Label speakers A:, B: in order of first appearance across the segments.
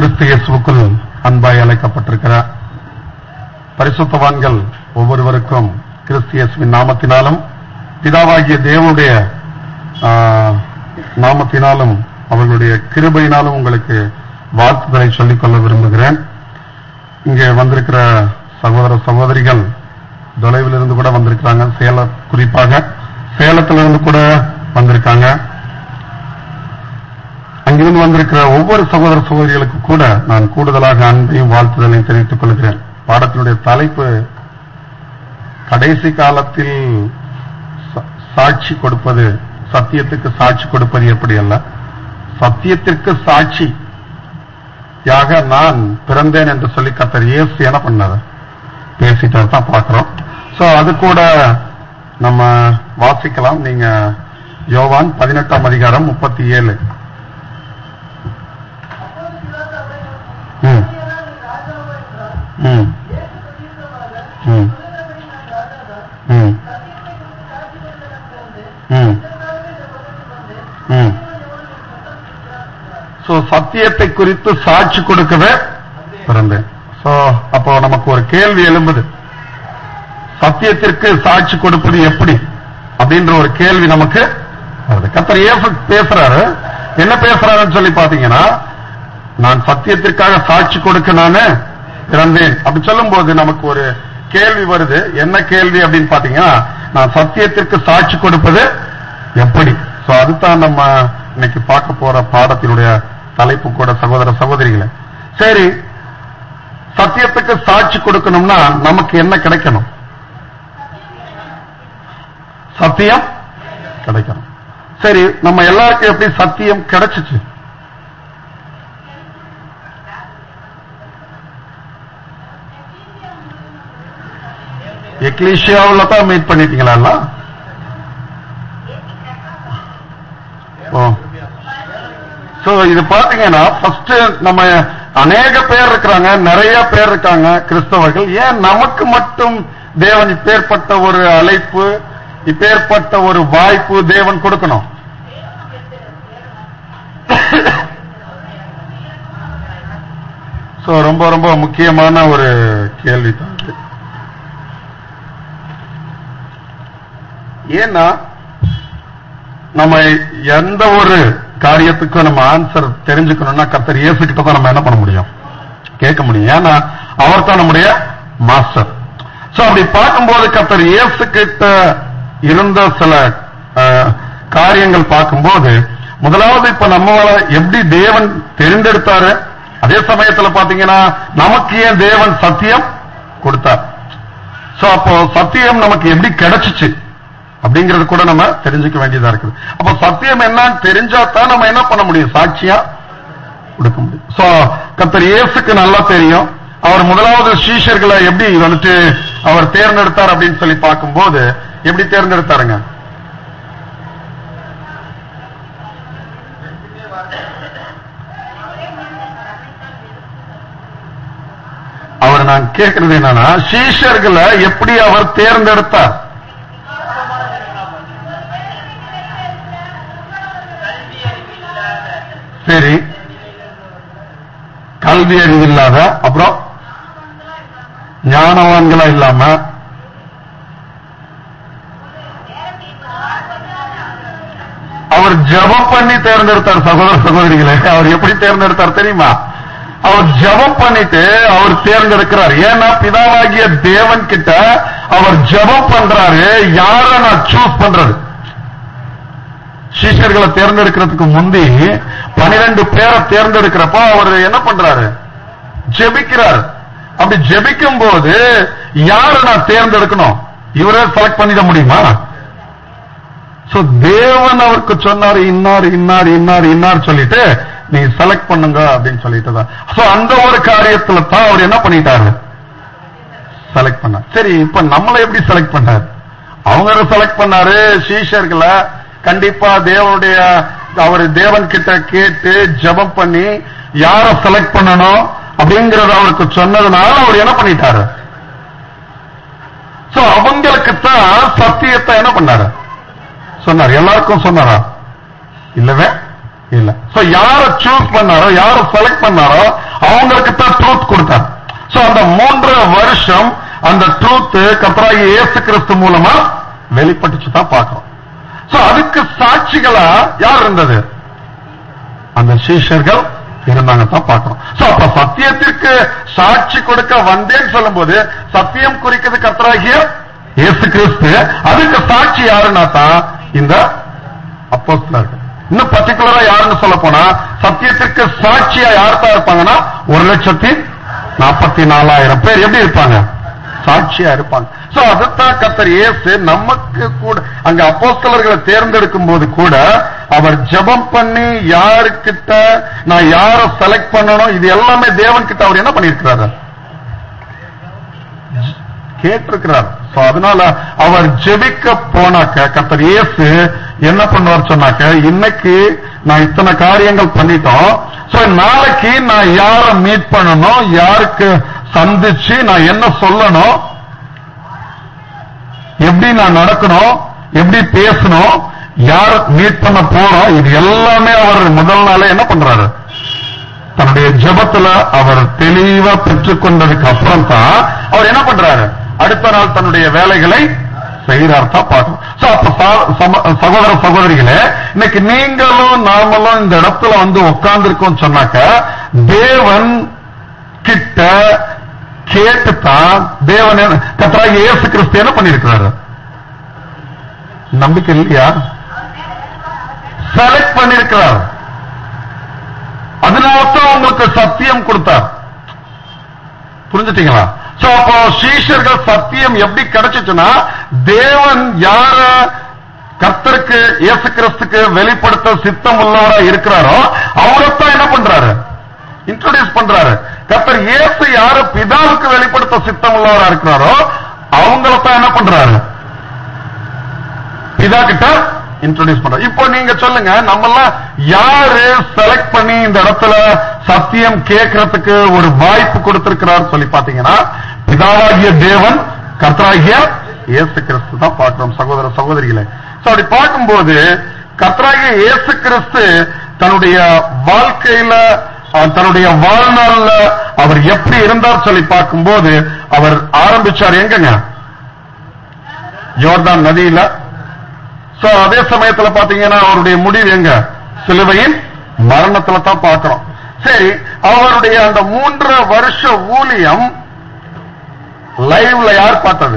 A: கிறிஸ்து இயேசுவுக்குள் அன்பாய் அழைக்கப்பட்டிருக்கிற பரிசுத்தவான்கள் ஒவ்வொருவருக்கும் கிறிஸ்து இயேசுவின் நாமத்தினாலும் பிதாவாகிய தேவனுடைய ஆ, நாமத்தினாலும் அவர்களுடைய கிருபையினாலும் உங்களுக்கு வாழ்த்துதலை சொல்லிக்கொள்ள விரும்புகிறேன் இங்கே வந்திருக்கிற சகோதர சகோதரிகள் தொலைவில் இருந்து கூட வந்திருக்கிறாங்க சேல குறிப்பாக சேலத்திலிருந்து கூட வந்திருக்காங்க அங்கிருந்து வந்திருக்கிற ஒவ்வொரு சகோதர சகோதரிகளுக்கு கூட நான் கூடுதலாக அன்பையும் வாழ்த்துதலையும் தெரிவித்துக் கொள்கிறேன் பாடத்தினுடைய தலைப்பு கடைசி காலத்தில் சா- சாட்சி கொடுப்பது சத்தியத்துக்கு சாட்சி கொடுப்பது எப்படி அல்ல சத்தியத்திற்கு சாட்சி யாக நான் பிறந்தேன் என்று சொல்லி கத்தர் இயேசு என்ன பண்ணாரு பேசிட்டு தான் பார்க்கிறோம் சோ அது கூட நம்ம வாசிக்கலாம் நீங்க யோவான் பதினெட்டாம் அதிகாரம் முப்பத்தி ஏழு ம் ம் ம் ம் ம் ம் சோ சத்தியத்தை குறித்து சாட்சி கொடுக்கவே பிறந்தேன் சோ அப்போ நமக்கு ஒரு கேள்வி எழும்புது சத்தியத்திற்கு சாட்சி கொடுப்பது எப்படி அப்படின்ற ஒரு கேள்வி நமக்கு வருது கத்தர் இயேசு பேசுறாரு என்ன பேசுறாருன்னு சொல்லி பாத்தீங்கன்னா நான் சத்தியத்திற்காக சாட்சி கொடுக்க நானு பிறந்தேன் அப்படி சொல்லும்போது நமக்கு ஒரு கேள்வி வருது என்ன கேள்வி அப்படின்னு பாத்தீங்கன்னா நான் சத்தியத்திற்கு சாட்சி கொடுப்பது எப்படி சோ அதுதான் நம்ம இன்னைக்கு பார்க்க போற பாடத்தினுடைய தலைப்பு கூட சகோதர சகோதரிகளே சரி சத்தியத்துக்கு சாட்சி கொடுக்கணும்னா நமக்கு என்ன கிடைக்கணும் சத்தியம் கிடைக்கணும் சரி நம்ம எல்லாருக்கும் எப்படி சத்தியம் கிடைச்சிச்சு எக்லீஷியாவில் தான் மீட் பண்ணிட்டீங்களா எல்லாம்? ஓ சோ இது பாத்தீங்கன்னா ஃபர்ஸ்ட் நம்ம அநேக பேர் இருக்கிறாங்க நிறைய பேர் இருக்காங்க கிறிஸ்தவர்கள் ஏன் நமக்கு மட்டும் தேவன் இப்பேற்பட்ட ஒரு அழைப்பு இப்பேற்பட்ட ஒரு வாய்ப்பு தேவன் கொடுக்கணும் சோ ரொம்ப ரொம்ப முக்கியமான ஒரு கேள்வி தான் இது. ஏன்னா நம்ம எந்த ஒரு காரியத்துக்கும் நம்ம ஆன்சர் தெரிஞ்சுக்கணும்னா கர்த்தர் இயேசு கிட்ட தான் நம்ம என்ன பண்ண முடியும் கேட்க முடியும் ஏன்னா அவர் தான் நம்முடைய மாஸ்டர் சோ அப்படி பார்க்கும்போது கர்த்தர் இயேசு கிட்ட இருந்த சில அஹ், காரியங்கள் பார்க்கும்போது முதலாவது இப்ப நம்மள எப்படி தேவன் தெரிந்தெடுத்தாரு அதே சமயத்துல பாத்தீங்கன்னா நமக்கு ஏன் தேவன் சத்தியம் கொடுத்தார் சோ அப்போ சத்தியம் நமக்கு எப்படி கிடைச்சிச்சு அப்படிங்கறது கூட நம்ம தெரிஞ்சுக்க வேண்டியதா இருக்குது அப்போ சத்தியம் என்னன்னு தெரிஞ்சா தான் நம்ம என்ன பண்ண முடியும் சாட்சியா கொடுக்க முடியும் சோ கர்த்தர் இயேசுக்கு நல்லா தெரியும் அவர் முதலாவது சீஷர்களை எப்படி வந்துட்டு அவர் தேர்ந்தெடுத்தார் அப்படின்னு சொல்லி பார்க்கும்போது எப்படி தேர்ந்தெடுத்தாருங்க அவர் நான் கேட்கிறது என்னன்னா சீஷர்களை எப்படி அவர் தேர்ந்தெடுத்தார் சரி கல்வி அறிவு இல்லாத அப்புறம் ஞானவான்களா இல்லாம அவர் ஜெபம் பண்ணி தேர்ந்தெடுத்தார் சகோதர சகோதரிகளே அவர் எப்படி தேர்ந்தெடுத்தார் தெரியுமா அவர் ஜெபம் பண்ணிட்டு அவர் தேர்ந்தெடுக்கிறார் ஏன்னா பிதாவாகிய தேவன் கிட்ட அவர் ஜெபம் பண்றாரு யார நான் சூஸ் பண்றது சீஷர்களை தேர்ந்தெடுக்கிறதுக்கு முந்தி பனிரெண்டு பேரை தேர்ந்தெடுக்கிறப்போ அவர் என்ன பண்றாரு ஜெபிக்கிறார் அப்படி ஜெபிக்கும் போது யாரை நான் தேர்ந்தெடுக்கணும் இவரே செலக்ட் பண்ணிட முடியுமா சோ தேவன் அவருக்கு சொன்னாரு இன்னார் இன்னார் இன்னார் இன்னார் சொல்லிட்டு நீ செலக்ட் பண்ணுங்க அப்படின்னு சொல்லிட்டு தான் சோ அந்த ஒரு காரியத்துல தான் அவர் என்ன பண்ணிட்டாரு செலக்ட் பண்ணார் சரி இப்ப நம்மளை எப்படி செலக்ட் பண்ணாரு அவங்க செலக்ட் பண்ணாரு சீஷர்களை கண்டிப்பா தேவனுடைய அவர் தேவன் கிட்ட கேட்டு ஜெபம் பண்ணி யார செலக்ட் பண்ணணும் அப்படிங்கறத அவருக்கு சொன்னதுனால அவர் என்ன பண்ணிட்டாரு சோ அவங்களுக்கு தான் சத்தியத்தை என்ன பண்ணாரு சொன்னார் எல்லாருக்கும் சொன்னாரா இல்லவே இல்ல சோ யார சூஸ் பண்ணாரோ யார செலக்ட் பண்ணாரோ அவங்களுக்கு தான் ட்ரூத் கொடுத்தார் சோ அந்த மூன்றரை வருஷம் அந்த ட்ரூத் கர்த்தராகிய இயேசு கிறிஸ்து மூலமா வெளிப்பட்டுச்சு தான் பார்க்கிறோம் சோ அதுக்கு சாட்சிகளா யார் இருந்தது அந்த சீஷர்கள் இருந்தாங்க தான் பார்க்கிறோம் சோ அப்ப சத்தியத்திற்கு சாட்சி கொடுக்க வந்தேன்னு சொல்லும்போது சத்தியம் குறிக்கிறது கர்த்தராகிய இயேசு கிறிஸ்து அதுக்கு சாட்சி யாருன்னா தான் இந்த அப்போஸ்தலர்கள் இன்னும் பர்டிகுலரா யாருன்னு சொல்ல போனா சத்தியத்திற்கு சாட்சியா யார் தான் இருப்பாங்கன்னா ஒரு லட்சத்தி நாற்பத்தி நாலாயிரம் பேர் எப்படி இருப்பாங்க சாட்சியா இருப்பாங்க சோ அதுதான் கத்தர் இயேசு நமக்கு கூட அங்க அப்போஸ்தலர்களை தேர்ந்தெடுக்கும் போது கூட அவர் ஜெபம் பண்ணி யாருக்கிட்ட நான் யார செலக்ட் பண்ணணும் இது எல்லாமே தேவன் கிட்ட அவர் என்ன பண்ணிருக்கிறாரு கேட்டிருக்கிறார் சோ அதனால அவர் ஜெபிக்க போனாக்க கத்தர் இயேசு என்ன பண்ணுவார் சொன்னாக்க இன்னைக்கு நான் இத்தனை காரியங்கள் பண்ணிட்டோம் சோ நாளைக்கு நான் யார மீட் பண்ணணும் யாருக்கு சந்திச்சு நான் என்ன சொல்லணும் எப்படி நான் நடக்கணும் எப்படி பேசணும் யார் மீட் பண்ண போறோம் இது எல்லாமே அவர் முதல் நாளே என்ன பண்றாரு தன்னுடைய ஜெபத்துல அவர் தெளிவா பெற்றுக்கொண்டதுக்கு அப்புறம் தான் அவர் என்ன பண்றாரு அடுத்த நாள் தன்னுடைய வேலைகளை செய்யறார் தான் பார்க்கணும் So, அப்ப சா- சம- சகோதர சகோதரிகளே இன்னைக்கு நீங்களும் நாமளும் இந்த இடத்துல வந்து உட்கார்ந்துருக்கோம் சொன்னாக்க தேவன் கிட்ட கேட்டுத்தான் தேவன் என்ன- கர்த்தராகிய இயேசு கிறிஸ்து என்ன பண்ணிருக்கிறாரு நம்பிக்கை இல்லையா செலக்ட் பண்ணிருக்கிறார் அதனால்தான் உங்களுக்கு சத்தியம் கொடுத்தார் புரிஞ்சுட்டீங்களா சோ அப்போ சீஷர்கள் சத்தியம் எப்படி கிடைச்சிச்சுன்னா தேவன் யார கர்த்தருக்கு இயேசு கிறிஸ்துக்கு வெளிப்படுத்த சித்தம் உள்ளவரா இருக்கிறாரோ அவரைத்தான் என்ன பண்றாரு இன்ட்ரோடியூஸ் பண்றாரு கர்த்தர் இயேசு யாரு பிதாவுக்கு வெளிப்படுத்த சித்தம் உள்ளவரா இருக்கிறாரோ அவங்கள தான் என்ன பண்றாரு பிதா கிட்ட இன்ட்ரோடியூஸ் பண்றாரு இப்போ நீங்க சொல்லுங்க நம்ம எல்லாம் யாரு செலக்ட் பண்ணி இந்த இடத்துல சத்தியம் கேட்கறதுக்கு ஒரு வாய்ப்பு கொடுத்திருக்கிறார் சொல்லி பாத்தீங்கன்னா பிதாவாகிய தேவன் கர்த்தராகிய இயேசு கிறிஸ்து தான் பார்க்கிறோம் சகோதர சகோதரிகளே சோ அப்படி பார்க்கும்போது கர்த்தராகிய இயேசு கிறிஸ்து தன்னுடைய வாழ்க்கையில அஹ், தன்னுடைய வாழ்நாள்ல அவர் எப்படி இருந்தார் சொல்லி பார்க்கும்போது அவர் ஆரம்பிச்சார் எங்கங்க யோர்தான் நதியில சோ அதே சமயத்துல பாத்தீங்கன்னா அவருடைய முடிவு எங்க சிலுவையின் மரணத்துல தான் பார்க்கிறோம் சரி அவருடைய அந்த மூன்றரை வருஷ ஊழியம் லைவ்ல யார் பார்த்தது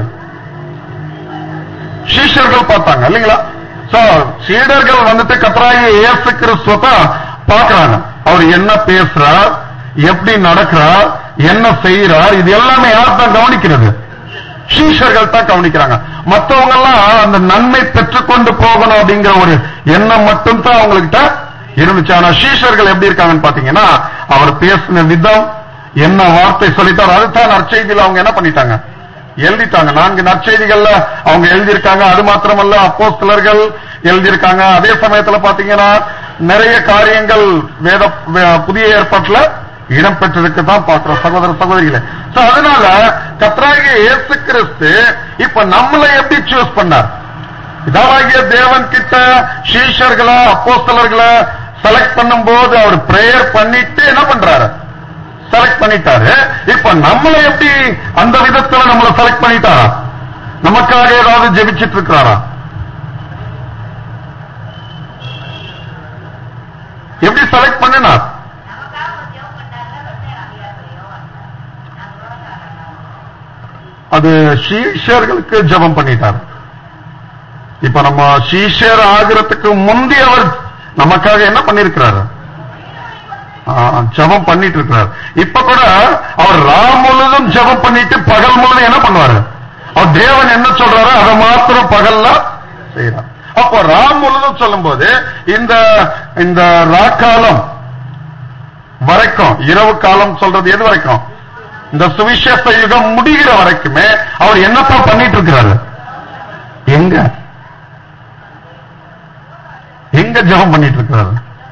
A: சீஷர்கள் பார்த்தாங்க இல்லைங்களா சோ சீடர்கள் வந்துட்டு கத்தராகிய இயேசு கிறிஸ்துவ தான் பார்க்கறாங்க அவர் என்ன பேசுறார் எப்படி நடக்கிறார் என்ன செய்யறார் இது எல்லாமே யார் தான் கவனிக்கிறது சீஷர்கள் தான் கவனிக்கிறாங்க மத்தவங்க எல்லாம் அந்த நன்மை பெற்றுக்கொண்டு போகணும் அப்படிங்கிற ஒரு எண்ணம் மட்டும் தான் அவங்ககிட்ட இருந்துச்சு ஆனா சீஷர்கள் எப்படி இருக்காங்கன்னு பாத்தீங்கன்னா அவர் பேசின விதம் என்ன வார்த்தை சொல்லிட்டார் அதுதான் நற்செய்தியில அவங்க என்ன பண்ணிட்டாங்க எழுதிட்டாங்க நான்கு நற்செய்திகள்ல அவங்க எழுதியிருக்காங்க அது மாத்திரமல்ல அப்போஸ்தலர்கள் எழுதியிருக்காங்க அதே சமயத்துல பாத்தீங்கன்னா நிறைய காரியங்கள் வேத வே- புதிய ஏற்பாட்டுல இடம் பெற்றிருக்கு தான் பார்க்கிறோம் சகோதர சகோதரிகளே சோ அதனால கத்ராகிய இயேசு கிறிஸ்து இப்ப நம்மளை எப்படி சூஸ் பண்ணார் பிதாவாகிய தேவன் கிட்ட சீஷர்களை அப்போஸ்தலர்களை செலக்ட் பண்ணும்போது அவர் பிரேயர் பண்ணிட்டு என்ன பண்றாரு செலக்ட் பண்ணிட்டாரு இப்ப நம்மளை எப்படி அந்த விதத்துல நம்மளை செலக்ட் பண்ணிட்டாரா நமக்காக ஏதாவது ஜெபிச்சிட்டு இருக்கிறாரா எப்படி செலக்ட் பண்ணினார் அது சீஷர்களுக்கு ஜெபம் பண்ணிட்டார் இப்ப நம்ம சீஷர் ஆகிறதுக்கு முந்தி அவர் நமக்காக என்ன பண்ணிருக்கிறாரு ஜெபம் பண்ணிட்டு இருக்கிறார் இப்ப கூட அவர் ராம் முழுதும் ஜெபம் பண்ணிட்டு பகல் முழுதும் என்ன பண்ணுவாரு அவர் தேவன் என்ன சொல்றாரோ அதை மாத்திரம் பகல்ல செய்யறார் அப்போ ராம் முழுதும் சொல்லும்போது இந்த இந்த ராக்காலம் வரைக்கும் இரவு காலம் சொல்றது எது வரைக்கும் இந்த சுவிசேஷ யுகம் முடிகிற வரைக்குமே அவர் என்னப்பா பண்ணிட்டு இருக்கிறாரு எங்க எங்க ஜெபம் பண்ணிட்டு இருக்கிறாரு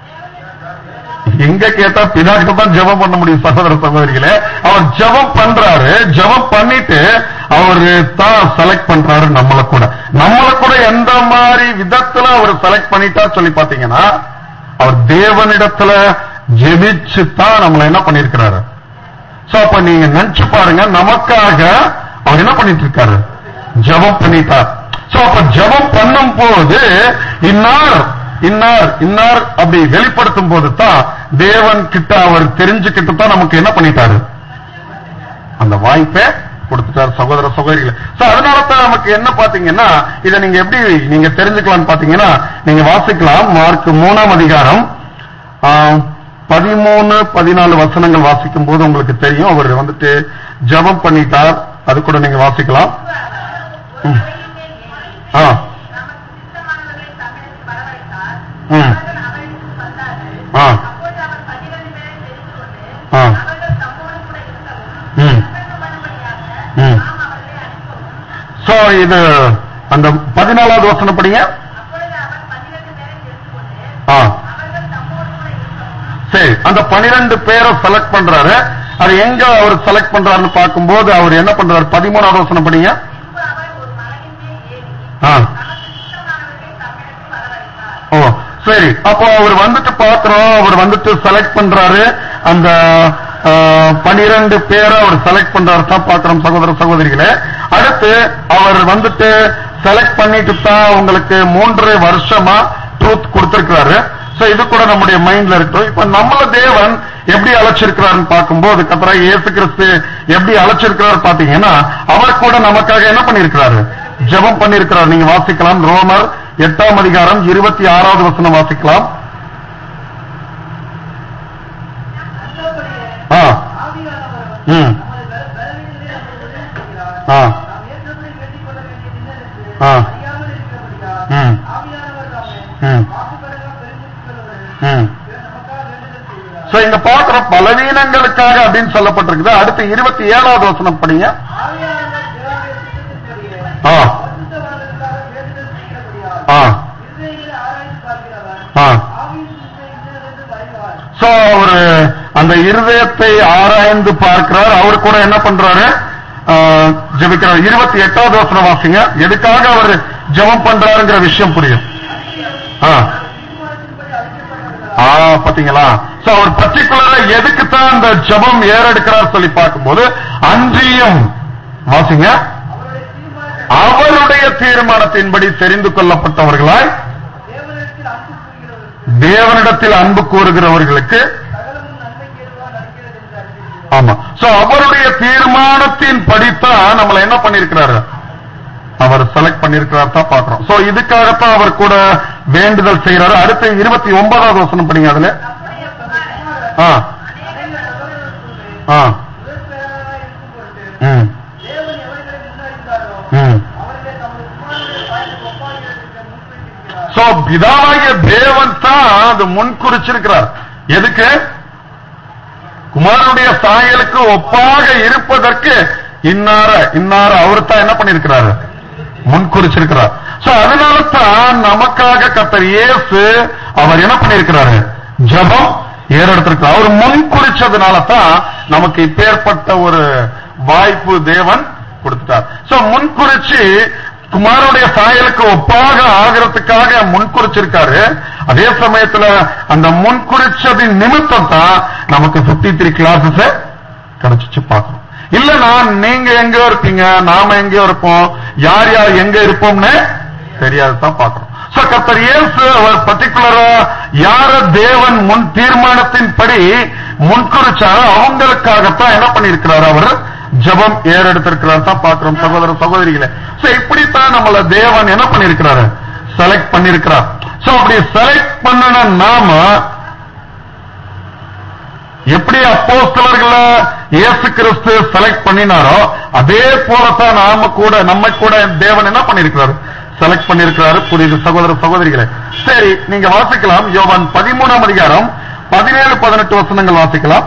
A: எங்க கேட்டா பிதாக்கிட்ட தான் ஜெபம் பண்ண முடியும் சகோதர சகோதரிகளே அவர் ஜெபம் பண்றாரு ஜெபம் பண்ணிட்டு அவரு தான் செலக்ட் பண்றாரு நம்மள கூட நம்மள கூட எந்த மாதிரி விதத்துல அவர் செலக்ட் பண்ணிட்டா சொல்லி பாத்தீங்கன்னா அவர் தேவனிடத்துல ஜெபிச்சு தான் நம்மளை என்ன பண்ணிருக்கிறாரு சோ அப்ப நீங்க நினைச்சு பாருங்க நமக்காக அவர் என்ன பண்ணிட்டு இருக்காரு ஜெபம் பண்ணிட்டார் சோ அப்ப ஜெபம் பண்ணும் போது இன்னார் இன்னார் இன்னார் அப்படி வெளிப்படுத்தும் போது தான் தேவன் கிட்ட அவர் தெரிஞ்சுக்கிட்டு தான் நமக்கு என்ன பண்ணிட்டாரு அந்த வாய்ப்பை கொடுத்துட்டார் சகோதர சகோதரிகளை சோ அதனால தான் நமக்கு என்ன பாத்தீங்கன்னா இதை நீங்க எப்படி நீங்க தெரிஞ்சுக்கலாம்னு பாத்தீங்கன்னா நீங்க வாசிக்கலாம் மார்க் மூணாம் அதிகாரம் ஆஹ், பதிமூணு பதினாலு வசனங்கள் வாசிக்கும் போது உங்களுக்கு தெரியும் அவர் வந்துட்டு ஜெபம் பண்ணிட்டார் அது கூட நீங்க வாசிக்கலாம் ம். ஆ ம் ஆ ஆ ம் ம் சோ இது அந்த பதினாலாவது வசனம் படிங்க ஆ சரி அந்த பனிரெண்டு பேரை செலக்ட் பண்றாரு அது எங்க அவர் செலக்ட் பண்றாருன்னு பார்க்கும்போது அவர் என்ன பண்றாரு பதிமூணாவது வசனம் படிங்க ஆ ஓ சரி அப்போ அவர் வந்துட்டு பாக்குறோம் அவர் வந்துட்டு செலக்ட் பண்றாரு அந்த பனிரெண்டு பேரை அவர் செலக்ட் பண்றாரு தான் பாக்குறோம் சகோதர சகோதரிகளே அடுத்து அவர் வந்துட்டு செலக்ட் பண்ணிட்டு தான் உங்களுக்கு மூன்று வருஷமா ட்ரூத் கொடுத்திருக்கிறாரு சோ இது கூட நம்முடைய மைண்ட்ல இருக்கட்டும் இப்ப நம்மள தேவன் எப்படி அழைச்சிருக்கிறாருன்னு பார்க்கும்போது கத்தரா இயேசு கிறிஸ்து எப்படி அழைச்சிருக்கிறாரு பாத்தீங்கன்னா அவர் கூட நமக்காக என்ன பண்ணிருக்கிறாரு ஜெபம் பண்ணிருக்கிறார் நீங்க வாசிக்கலாம் ரோமர் எட்டாம் அதிகாரம் இருபத்தி ஆறாவது வசனம் வாசிக்கலாம் ஆ ம் ஆ ஆ ம் ம் ம் சோ இங்க பாக்குற பலவீனங்களுக்காக அப்படின்னு சொல்லப்பட்டிருக்குது அடுத்து இருபத்தி ஏழாவது வசனம் படிங்க ஆ ஆ ஆ சோ அவரு அந்த இருதயத்தை ஆராய்ந்து பார்க்கிறார் அவர் கூட என்ன பண்றாரு ஆ, ஜெபிக்கிறார் இருபத்தி எட்டாவது வசனம் வாசிங்க எதுக்காக அவர் ஜெபம் பண்றாருங்கிற விஷயம் புரியும் ஆ ஆ பாத்தீங்களா சோ அவர் பர்டிகுலரா எதுக்கு தான் அந்த ஜெபம் ஏறெடுக்கிறார் சொல்லி பார்க்கும்போது அன்றியும் வாசிங்க அவருடைய தீர்மானத்தின்படி தெரிந்து கொள்ளப்பட்டவர்களாய் தேவனிடத்தில் அன்பு கூறுகிறவர்களுக்கு ஆமா சோ அவருடைய தீர்மானத்தின் படித்தான் நம்மளை என்ன பண்ணிருக்கிறாரு அவர் செலக்ட் பண்ணிருக்கிறார் தான் பாக்குறோம் சோ இதுக்காகத்தான் அவர் கூட வேண்டுதல் செய்யறாரு அடுத்து இருபத்தி ஒன்பதாவது வசனம் படிங்க அதுல ஆ ஆ ம் ம் சோ பிதாவாகிய தேவன் தான் அது முன் குறிச்சிருக்கிறார் எதுக்கு குமாரனுடைய சாயலுக்கு ஒப்பாக இருப்பதற்கு இன்னார இன்னார அவர் தான் என்ன பண்ணிருக்கிறாரு முன் குறிச்சிருக்கிறார் சோ அதனால தான் நமக்காக கத்தர் இயேசு அவர் என்ன பண்ணிருக்கிறாரு ஜெபம் ஏறெடுத்திருக்கிறார் அவர் முன் குறிச்சதுனால தான் நமக்கு இப்பேற்பட்ட ஒரு வாய்ப்பு தேவன் கொடுத்துட்டார் சோ முன் குறிச்சு குமாரனுடைய சாயலுக்கு ஒப்பாக ஆகிறதுக்காக முன்குறிச்சிருக்காரு அதே சமயத்துல அந்த முன்குறிச்சதின் நிமித்தம் தான் நமக்கு 53 த்ரீ கிளாஸஸ் கிடைச்சிச்சு பார்க்கணும் இல்லனா நீங்க எங்கேயோ இருப்பீங்க நாம எங்கேயோ இருப்போம் யார் யார் எங்க இருப்போம்னு தெரியாது தான் பார்க்கணும் சோ கர்த்தர் இயேசு அவர் பர்டிகுலரா யார தேவன் முன் தீர்மானத்தின்படி முன்குறிச்சாரோ அவங்களுக்காகத்தான் என்ன பண்ணிருக்கிறார் அவர் ஜெபம் ஏறெடுத்திருக்கிறார் தான் பார்க்கிறோம் சகோதர சகோதரிகளே சோ இப்படித்தான் நம்மள தேவன் என்ன பண்ணிருக்கிறாரு செலக்ட் பண்ணிருக்கிறார் சோ அப்படி செலக்ட் பண்ணின நாம எப்படி அப்போஸ்தலர்கள இயேசு கிறிஸ்து செலக்ட் பண்ணினாரோ அதே போலத்தான் நாம கூட நம்ம கூட தேவன் என்ன பண்ணிருக்கிறாரு செலக்ட் பண்ணிருக்கிறாரு புரியுது சகோதர சகோதரிகளே சரி நீங்க வாசிக்கலாம் யோவான் பதிமூணாம் அதிகாரம் பதினேழு பதினெட்டு வசனங்கள் வாசிக்கலாம்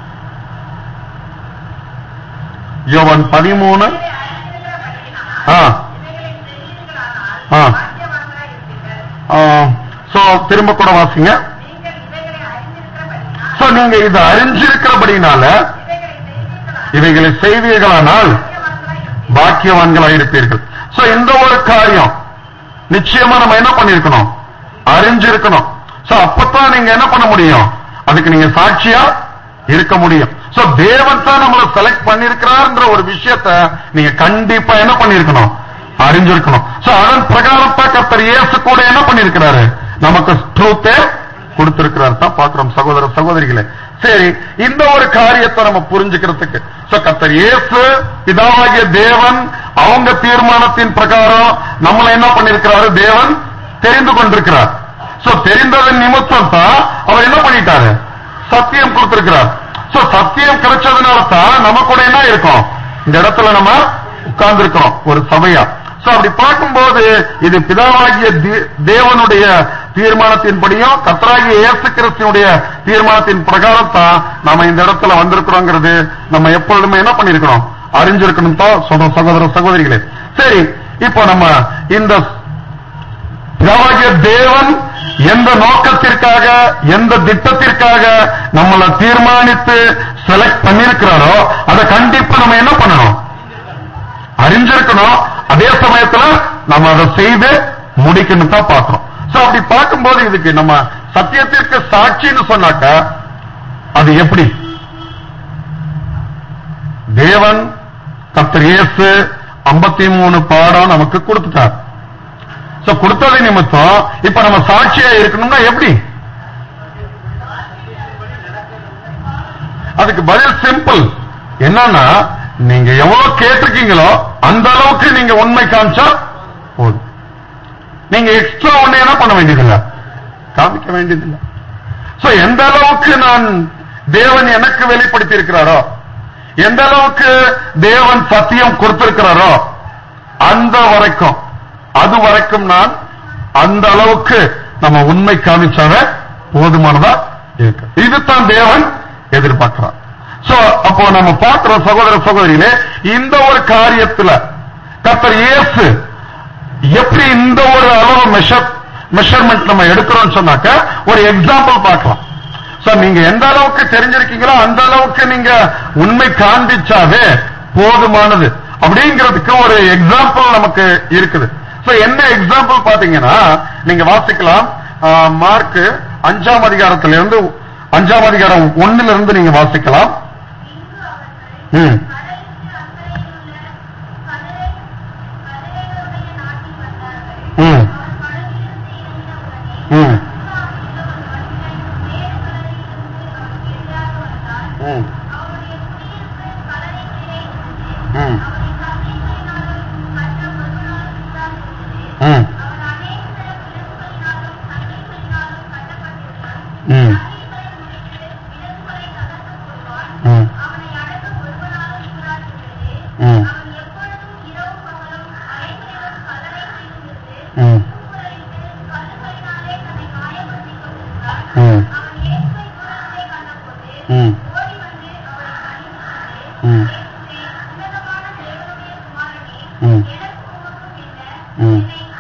A: யோவான் பதிமூணு ஆ ஆ சோ திரும்ப கூட வாசிங்க சோ நீங்க இதை அறிஞ்சிருக்கிறபடினால இவைகளை செய்வீர்களானால் பாக்கியவான்களாக இருப்பீர்கள் சோ இந்த ஒரு காரியம் நிச்சயமா நம்ம என்ன பண்ணிருக்கணும் அறிஞ்சிருக்கணும் சோ அப்பதான் நீங்க என்ன பண்ண முடியும் அதுக்கு நீங்க சாட்சியா இருக்க முடியும் சோ தேவன் தான் நம்மளை செலக்ட் பண்ணிருக்கிறார்ன்ற ஒரு விஷயத்த நீங்க கண்டிப்பா என்ன பண்ணிருக்கணும் அறிஞ்சிருக்கணும் சோ அதன் பிரகாரம் தான் கர்த்தர் இயேசு கூட என்ன பண்ணிருக்கிறாரு நமக்கு ட்ரூத்தே கொடுத்திருக்கிறார் தான் பாக்குறோம் சகோதர சகோதரிகளே சரி இந்த ஒரு காரியத்தை நம்ம புரிஞ்சுக்கிறதுக்கு சோ கர்த்தர் இயேசு பிதாவாகிய தேவன் அவங்க தீர்மானத்தின் பிரகாரம் நம்மளை என்ன பண்ணிருக்கிறாரு தேவன் தெரிந்து கொண்டிருக்கிறார் சோ தெரிந்ததன் நிமித்தம் தான் அவர் என்ன பண்ணிட்டாரு சத்தியம் கொடுத்திருக்கிறார் சோ சத்தியம் கிடைச்சதுனால தான் நம்ம கூட என்ன இருக்கும் இந்த இடத்துல நம்ம உட்கார்ந்து இருக்கிறோம் ஒரு சபையா சோ அப்படி பார்க்கும்போது இது பிதாவாகிய தே- தேவனுடைய தீர்மானத்தின்படியும் கத்தராகிய இயேசு கிறிஸ்துனுடைய தீர்மானத்தின் பிரகாரம் தான் நாம இந்த இடத்துல வந்திருக்கிறோங்கிறது நம்ம எப்பொழுதுமே என்ன பண்ணிருக்கிறோம் அறிஞ்சிருக்கணும் தான் சொல்றோம் சகோதர சகோதரிகளே சரி இப்போ நம்ம இந்த பிதாவாகிய தேவன் எந்த நோக்கத்திற்காக எந்த திட்டத்திற்காக நம்மளை தீர்மானித்து செலக்ட் பண்ணிருக்கிறாரோ அதை கண்டிப்பா நம்ம என்ன பண்ணணும் அறிஞ்சிருக்கணும் அதே சமயத்துல நம்ம அதை செய்து முடிக்கணும் தான் பார்க்கிறோம் சோ அப்படி பார்க்கும்போது இதுக்கு நம்ம சத்தியத்திற்கு சாட்சின்னு சொன்னாக்க அது எப்படி தேவன் கர்த்தர் இயேசு 53 மூணு பாடம் நமக்கு கொடுத்துட்டார் சோ கொடுத்ததை நிமித்தம் இப்ப நம்ம சாட்சியா இருக்கணும்னா எப்படி அதுக்கு பதில் சிம்பிள் என்னன்னா நீங்க எவ்வளவு கேட்டிருக்கீங்களோ அந்த அளவுக்கு நீங்க உண்மை காமிச்சா போதும் நீங்க எக்ஸ்ட்ரா ஒண்ணு என்ன பண்ண வேண்டியதில்லை காமிக்க வேண்டியதில்லை சோ எந்த அளவுக்கு நான் தேவன் எனக்கு வெளிப்படுத்தி இருக்கிறாரோ எந்த அளவுக்கு தேவன் சத்தியம் கொடுத்திருக்கிறாரோ அந்த வரைக்கும் அது வரைக்கும் நான் அந்த அளவுக்கு நம்ம உண்மை காமிச்சாவே போதுமானதா இருக்கு இதுதான் தேவன் எதிர்பார்க்கிறார் சோ அப்போ நம்ம பார்க்கிறோம் சகோதர சகோதரிகளே இந்த ஒரு காரியத்துல கர்த்தர் இயேசு எப்படி இந்த ஒரு அளவு மெஷர் மெஷர்மெண்ட் நம்ம எடுக்கிறோம் சொன்னாக்க ஒரு எக்ஸாம்பிள் பார்க்கலாம் சோ நீங்க எந்த அளவுக்கு தெரிஞ்சிருக்கீங்களோ அந்த அளவுக்கு நீங்க உண்மை காண்பிச்சாவே போதுமானது அப்படிங்கிறதுக்கு ஒரு எக்ஸாம்பிள் நமக்கு இருக்குது சோ என்ன எக்ஸாம்பிள் பாத்தீங்கன்னா நீங்க வாசிக்கலாம் ஆஹ், மார்க் அஞ்சாம் அதிகாரத்திலிருந்து அஞ்சாம் அதிகாரம் ஒண்ணுல இருந்து நீங்க வாசிக்கலாம் ம் ம் ம் ம் ம் ம் ம் ம் ம் ம் ம் ம் ம் ம் ம்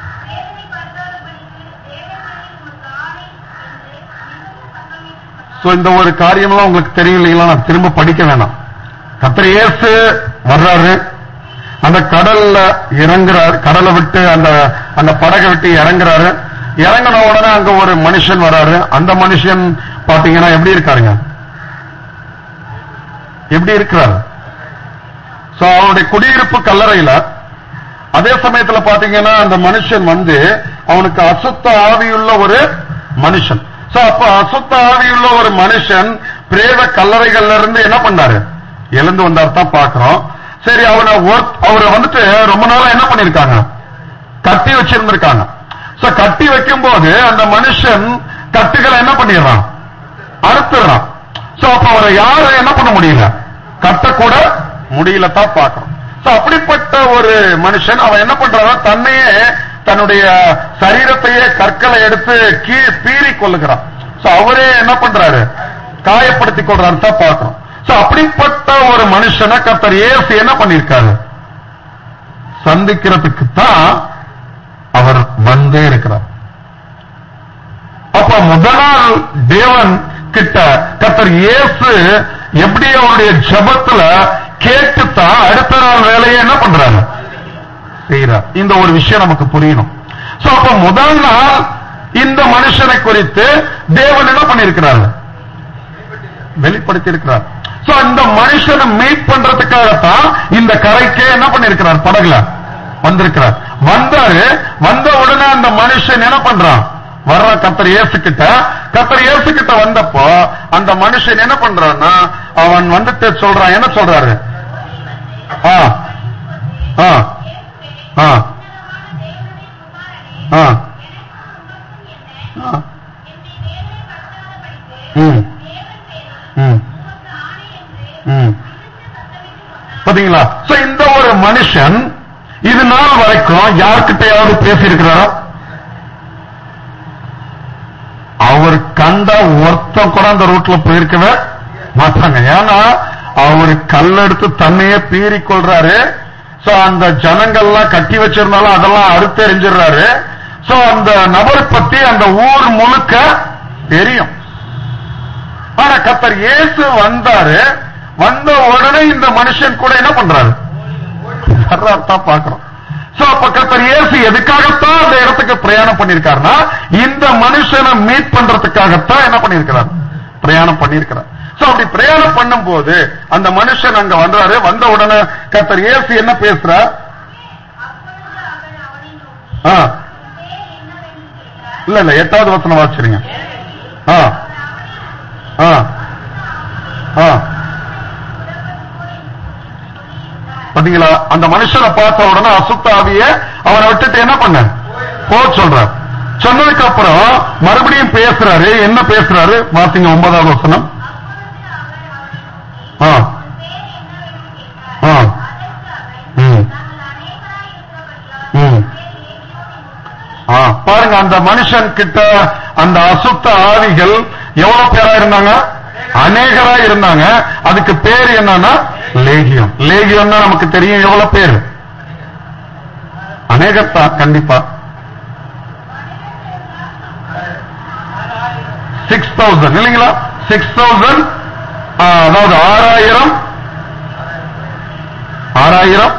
A: சோ இந்த ஒரு காரியம்லாம் உங்களுக்கு தெரியும் இல்லைங்களா நான் திரும்ப படிக்க வேணாம் கத்திர இயேசு வர்றாரு அந்த கடல்ல இறங்குறாரு கடலை விட்டு அந்த அந்த படகை விட்டு இறங்குறாரு இறங்கின உடனே அங்க ஒரு மனுஷன் வராரு அந்த மனுஷன் பாத்தீங்கன்னா எப்படி இருக்காருங்க எப்படி இருக்கிறார் சோ அவருடைய குடியிருப்பு கல்லறையில அதே சமயத்துல பாத்தீங்கன்னா அந்த மனுஷன் வந்து அவனுக்கு அசுத்த ஆவியுள்ள ஒரு மனுஷன் சோ அப்ப அசுத்த ஆவியுள்ள ஒரு மனுஷன் பிரேத கல்லறைகள்ல இருந்து என்ன பண்ணாரு எழுந்து வந்தார் தான் பாக்குறோம் சரி அவனை ஒர்க் அவரை வந்துட்டு ரொம்ப நாளா என்ன பண்ணிருக்காங்க கட்டி வச்சிருந்திருக்காங்க சோ கட்டி வைக்கும் போது அந்த மனுஷன் கட்டுகளை என்ன பண்ணிடுறான் அறுத்துறான் சோ அப்ப அவரை யாரும் என்ன பண்ண முடியல கட்டக்கூட முடியல தான் பார்க்கணும் சோ அப்படிப்பட்ட ஒரு மனுஷன் அவன் என்ன பண்றான் தன்னையே தன்னுடைய சரீரத்தையே கற்களை எடுத்து கீ பீறி கொள்ளுகிறான் சோ அவரே என்ன பண்றாரு காயப்படுத்தி கொள்றாரு தான் பார்க்கணும் சோ அப்படிப்பட்ட ஒரு மனுஷனை கர்த்தர் இயேசு என்ன பண்ணிருக்காரு சந்திக்கிறதுக்கு தான் அவர் வந்தே இருக்கிறார் அப்ப முதல் நாள் தேவன் கிட்ட கர்த்தர் இயேசு எப்படி அவருடைய ஜெபத்துல கேட்டுத்தான் அடுத்த நாள் வேலையை என்ன பண்றாரு செய்யறார் இந்த ஒரு விஷயம் நமக்கு புரியணும் சோ அப்ப முதல் நாள் இந்த மனுஷனை குறித்து தேவன் என்ன பண்ணிருக்கிறாரு வெளிப்படுத்தி இருக்கிறார் சோ இந்த மனுஷனை மீட் பண்றதுக்காகத்தான் இந்த கரைக்கே என்ன பண்ணிருக்கிறார் படகுல வந்திருக்கிறார் வந்தாரு வந்த உடனே அந்த மனுஷன் என்ன பண்றான் வர்ற கத்தர் இயேசு கிட்ட கத்தர் இயேசு கிட்ட வந்தப்போ அந்த மனுஷன் என்ன பண்றான்னா அவன் வந்துட்டு சொல்றான் என்ன சொல்றாரு ஆ ஆ ஆ ஆ ஆ. ம் ம் ம் பாத்தீங்களா சோ இந்த ஒரு மனுஷன் இது நாள் வரைக்கும் யார்கிட்டயாவது பேசியிருக்கிறாரா அவர் கண்ட ஒருத்தன் கூட அந்த ரூட்ல போயிருக்கவே மாட்டாங்க ஏன்னா அவர் கல்லெடுத்து தன்னையே பீறி கொள்றாரு சோ அந்த ஜனங்கள்லாம் கட்டி வச்சிருந்தாலும் அதெல்லாம் அறுத்தெறிஞ்சிடுறாரு சோ அந்த நபர் பத்தி அந்த ஊர் முழுக்க தெரியும் ஆனா கத்தர் இயேசு வந்தாரு வந்த உடனே இந்த மனுஷன் கூட என்ன பண்றாரு வர்றாருதான் பாக்குறோம் சோ அப்ப கத்தர் இயேசு எதுக்காகத்தான் அந்த இடத்துக்கு பிரயாணம் பண்ணிருக்காருன்னா இந்த மனுஷனை மீட் பண்றதுக்காகத்தான் என்ன பண்ணிருக்கிறார் பிரயாணம் பண்ணிருக்கிறார் சோ அப்படி பிரயாணம் பண்ணும்போது அந்த மனுஷன் அங்க வந்தாரு வந்த உடனே கத்தர் இயேசு என்ன பேசுறார் ஆ இல்ல இல்ல எட்டாவது வசனம் வாசிச்சிருங்க ஆ ஆ ஆ பாத்தீங்களா அந்த மனுஷனை பார்த்த உடனே அசுத்த ஆவிய அவனை விட்டுட்டு என்ன பண்ண போ சொல்றார் சொன்னதுக்கு அப்புறம் மறுபடியும் பேசுறாரு என்ன பேசுறாரு வாசிங்க ஒன்பதாவது வசனம் ஆ ஆ ம் ம் ஆ, பாருங்க அந்த மனுஷன் கிட்ட அந்த அசுத்த ஆவிகள் எவ்வளவு பேரா இருந்தாங்க அநேகரா இருந்தாங்க அதுக்கு பேர் என்னன்னா லேகியம் லேகியம்னா நமக்கு தெரியும் எவ்வளவு பேர் அநேகத்தா கண்டிப்பா சிக்ஸ் தௌசண்ட் இல்லைங்களா சிக்ஸ் தௌசண்ட் அதாவது ஆறாயிரம் ஆறாயிரம்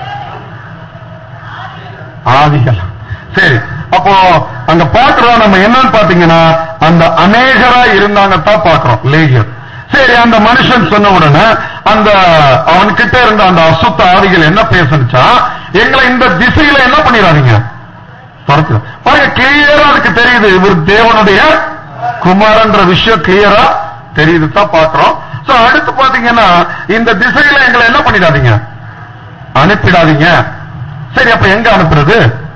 A: ஆதிகள் சரி அப்போ அங்க பாக்குறோம் நம்ம என்னன்னு பாத்தீங்கன்னா அந்த அநேகரா இருந்தாங்க தான் பாக்குறோம் லேகியர் சரி அந்த மனுஷன் சொன்ன உடனே அந்த அவன்கிட்ட இருந்த அந்த அசுத்த ஆவிகள் என்ன பேசுனுச்சா எங்களை இந்த திசையில என்ன பண்ணிடாதீங்க துரத்து பாருங்க கிளியரா அதுக்கு தெரியுது இவர் தேவனுடைய குமாரன்ற விஷயம் கிளியரா தெரியுது தான் பாக்குறோம் சோ அடுத்து பாத்தீங்கன்னா இந்த திசையில எங்களை என்ன பண்ணிடாதீங்க அனுப்பிடாதீங்க சரி அப்ப எங்க அனுப்புறது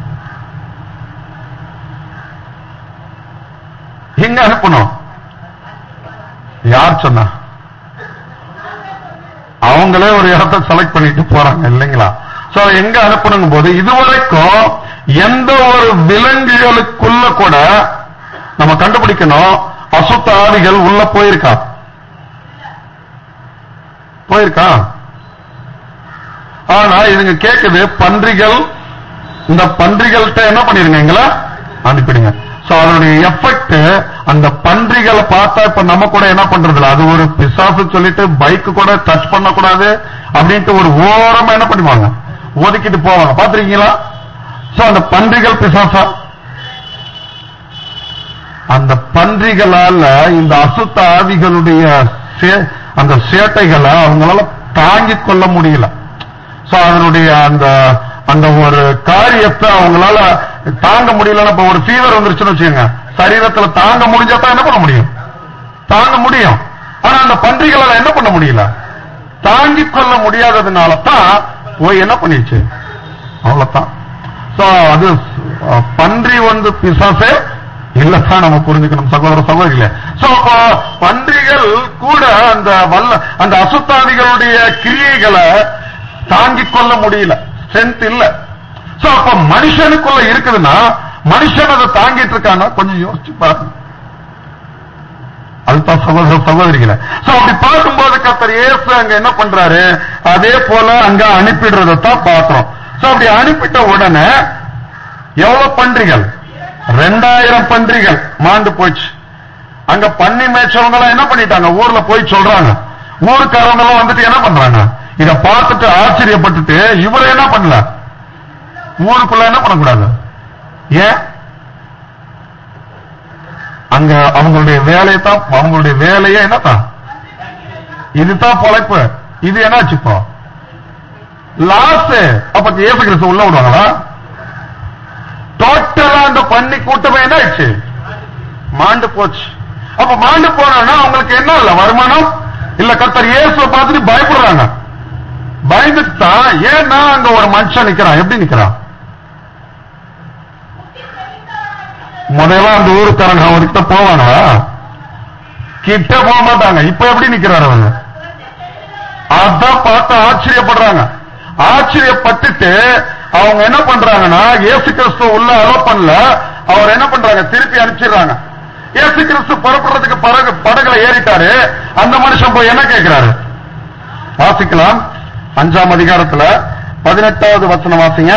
A: எங்க அனுப்பணும் யார் சொன்னா அவங்களே ஒரு இடத்தை செலக்ட் பண்ணிட்டு போறாங்க இல்லைங்களா சோ எங்க அனுப்பணுங்க போது இதுவரைக்கும் எந்த ஒரு விலங்குகளுக்குள்ள கூட நம்ம கண்டுபிடிக்கணும் அசுத்த ஆவிகள் உள்ள போயிருக்கா போயிருக்கா ஆனா இதுங்க கேக்குது பன்றிகள் இந்த பன்றிகள்கிட்ட என்ன பண்ணிருங்க எங்களை அனுப்பிடுங்க சோ அதனுடைய எஃபெக்ட் அந்த பன்றிகளை பார்த்தா இப்ப நம்ம கூட என்ன பண்றது இல்ல அது ஒரு பிசாசு சொல்லிட்டு பைக் கூட டச் பண்ணக்கூடாது அப்படின்ட்டு ஒரு ஓரமா என்ன பண்ணுவாங்க ஒதுக்கிட்டு போவாங்க பாத்திருக்கீங்களா சோ அந்த பன்றிகள் பிசாசா அந்த பன்றிகளால இந்த அசுத்த ஆவிகளுடைய சே- அந்த சேட்டைகளை அவங்களால தாங்கிக் கொள்ள முடியல சோ அதனுடைய அந்த அந்த ஒரு காரியத்தை அவங்களால தாங்க முடியலன்னா இப்ப ஒரு ஃபீவர் வந்துருச்சுன்னு வச்சுக்கோங்க சரீரத்துல தாங்க முடிஞ்சா தான் என்ன பண்ண முடியும் தாங்க முடியும் ஆனா அந்த பன்றிகளால என்ன பண்ண முடியல தாங்கிக் கொள்ள முடியாததுனால தான் போய் என்ன பண்ணிடுச்சு அவ்வளவுதான் சோ அது அஹ், பன்றி வந்து பிசாசே இல்லத்தான் நம்ம புரிஞ்சுக்கணும் சகோதர சகோதரிகளே சோ அப்போ பன்றிகள் கூட அந்த வல்ல அந்த அசுத்தாதிகளுடைய கிரியைகளை தாங்கிக் கொள்ள முடியல ஸ்ட்ரென்த் இல்ல சோ அப்ப மனுஷனுக்குள்ள இருக்குதுன்னா மனுஷன் அதை தாங்கிட்டு இருக்கான்னா கொஞ்சம் யோசிச்சு பாருங்க அதுதான் சகோதர சகோதரிகளை சோ அப்படி பார்க்கும்போது கத்தர் இயேசு அங்க என்ன பண்றாரு அதே போல அங்க அனுப்பிடுறதை தான் பார்க்கிறோம் சோ அப்படி அனுப்பிட்ட உடனே எவ்வளவு பன்றிகள் ரெண்டாயிரம் பன்றிகள் மாண்டு போச்சு அங்க பண்ணி மேய்ச்சவங்க எல்லாம் என்ன பண்ணிட்டாங்க ஊர்ல போய் சொல்றாங்க ஊருக்காரங்க எல்லாம் வந்துட்டு என்ன பண்றாங்க இத பார்த்துட்டு ஆச்சரியப்பட்டுட்டு இவரை என்ன பண்ணல ஊருக்குள்ள என்ன பண்ணக்கூடாது ஏன் அங்க அவங்களுடைய வேலையை தான் அவங்களுடைய வேலையே என்னதான் இதுதான் பொழைப்பு இது என்னாச்சு இப்போ லாஸ் அப்ப இயேசு கிறிஸ்து உள்ள விடுவாங்களா டோட்டலா அந்த பண்ணி கூட்டமே என்ன ஆயிடுச்சு மாண்டு போச்சு அப்ப மாண்டு போனா அவங்களுக்கு என்ன இல்ல வருமானம் இல்ல கர்த்தர் இயேசுவை பார்த்துட்டு பயப்படுறாங்க பயந்துட்டு தான் ஏன்னா அங்க ஒரு மனுஷன் நிக்கிறான் எப்படி நிக்கிறான் முதல்ல அந்த ஊருக்காரங்க அவர்கிட்ட போவானா கிட்ட போக மாட்டாங்க இப்ப எப்படி நிக்கிறாரு அவங்க அதான் பார்த்து ஆச்சரியப்படுறாங்க ஆச்சரியப்பட்டுட்டு அவங்க என்ன பண்றாங்கன்னா இயேசு கிறிஸ்து உள்ள அலோ பண்ணல அவர் என்ன பண்றாங்க திருப்பி அனுப்பிச்சிடுறாங்க இயேசு கிறிஸ்து புறப்படுறதுக்கு படகு படகுல ஏறிட்டாரு அந்த மனுஷன் போய் என்ன கேட்கிறாரு வாசிக்கலாம் அஞ்சாம் அதிகாரத்துல பதினெட்டாவது வசனம் வாசிங்க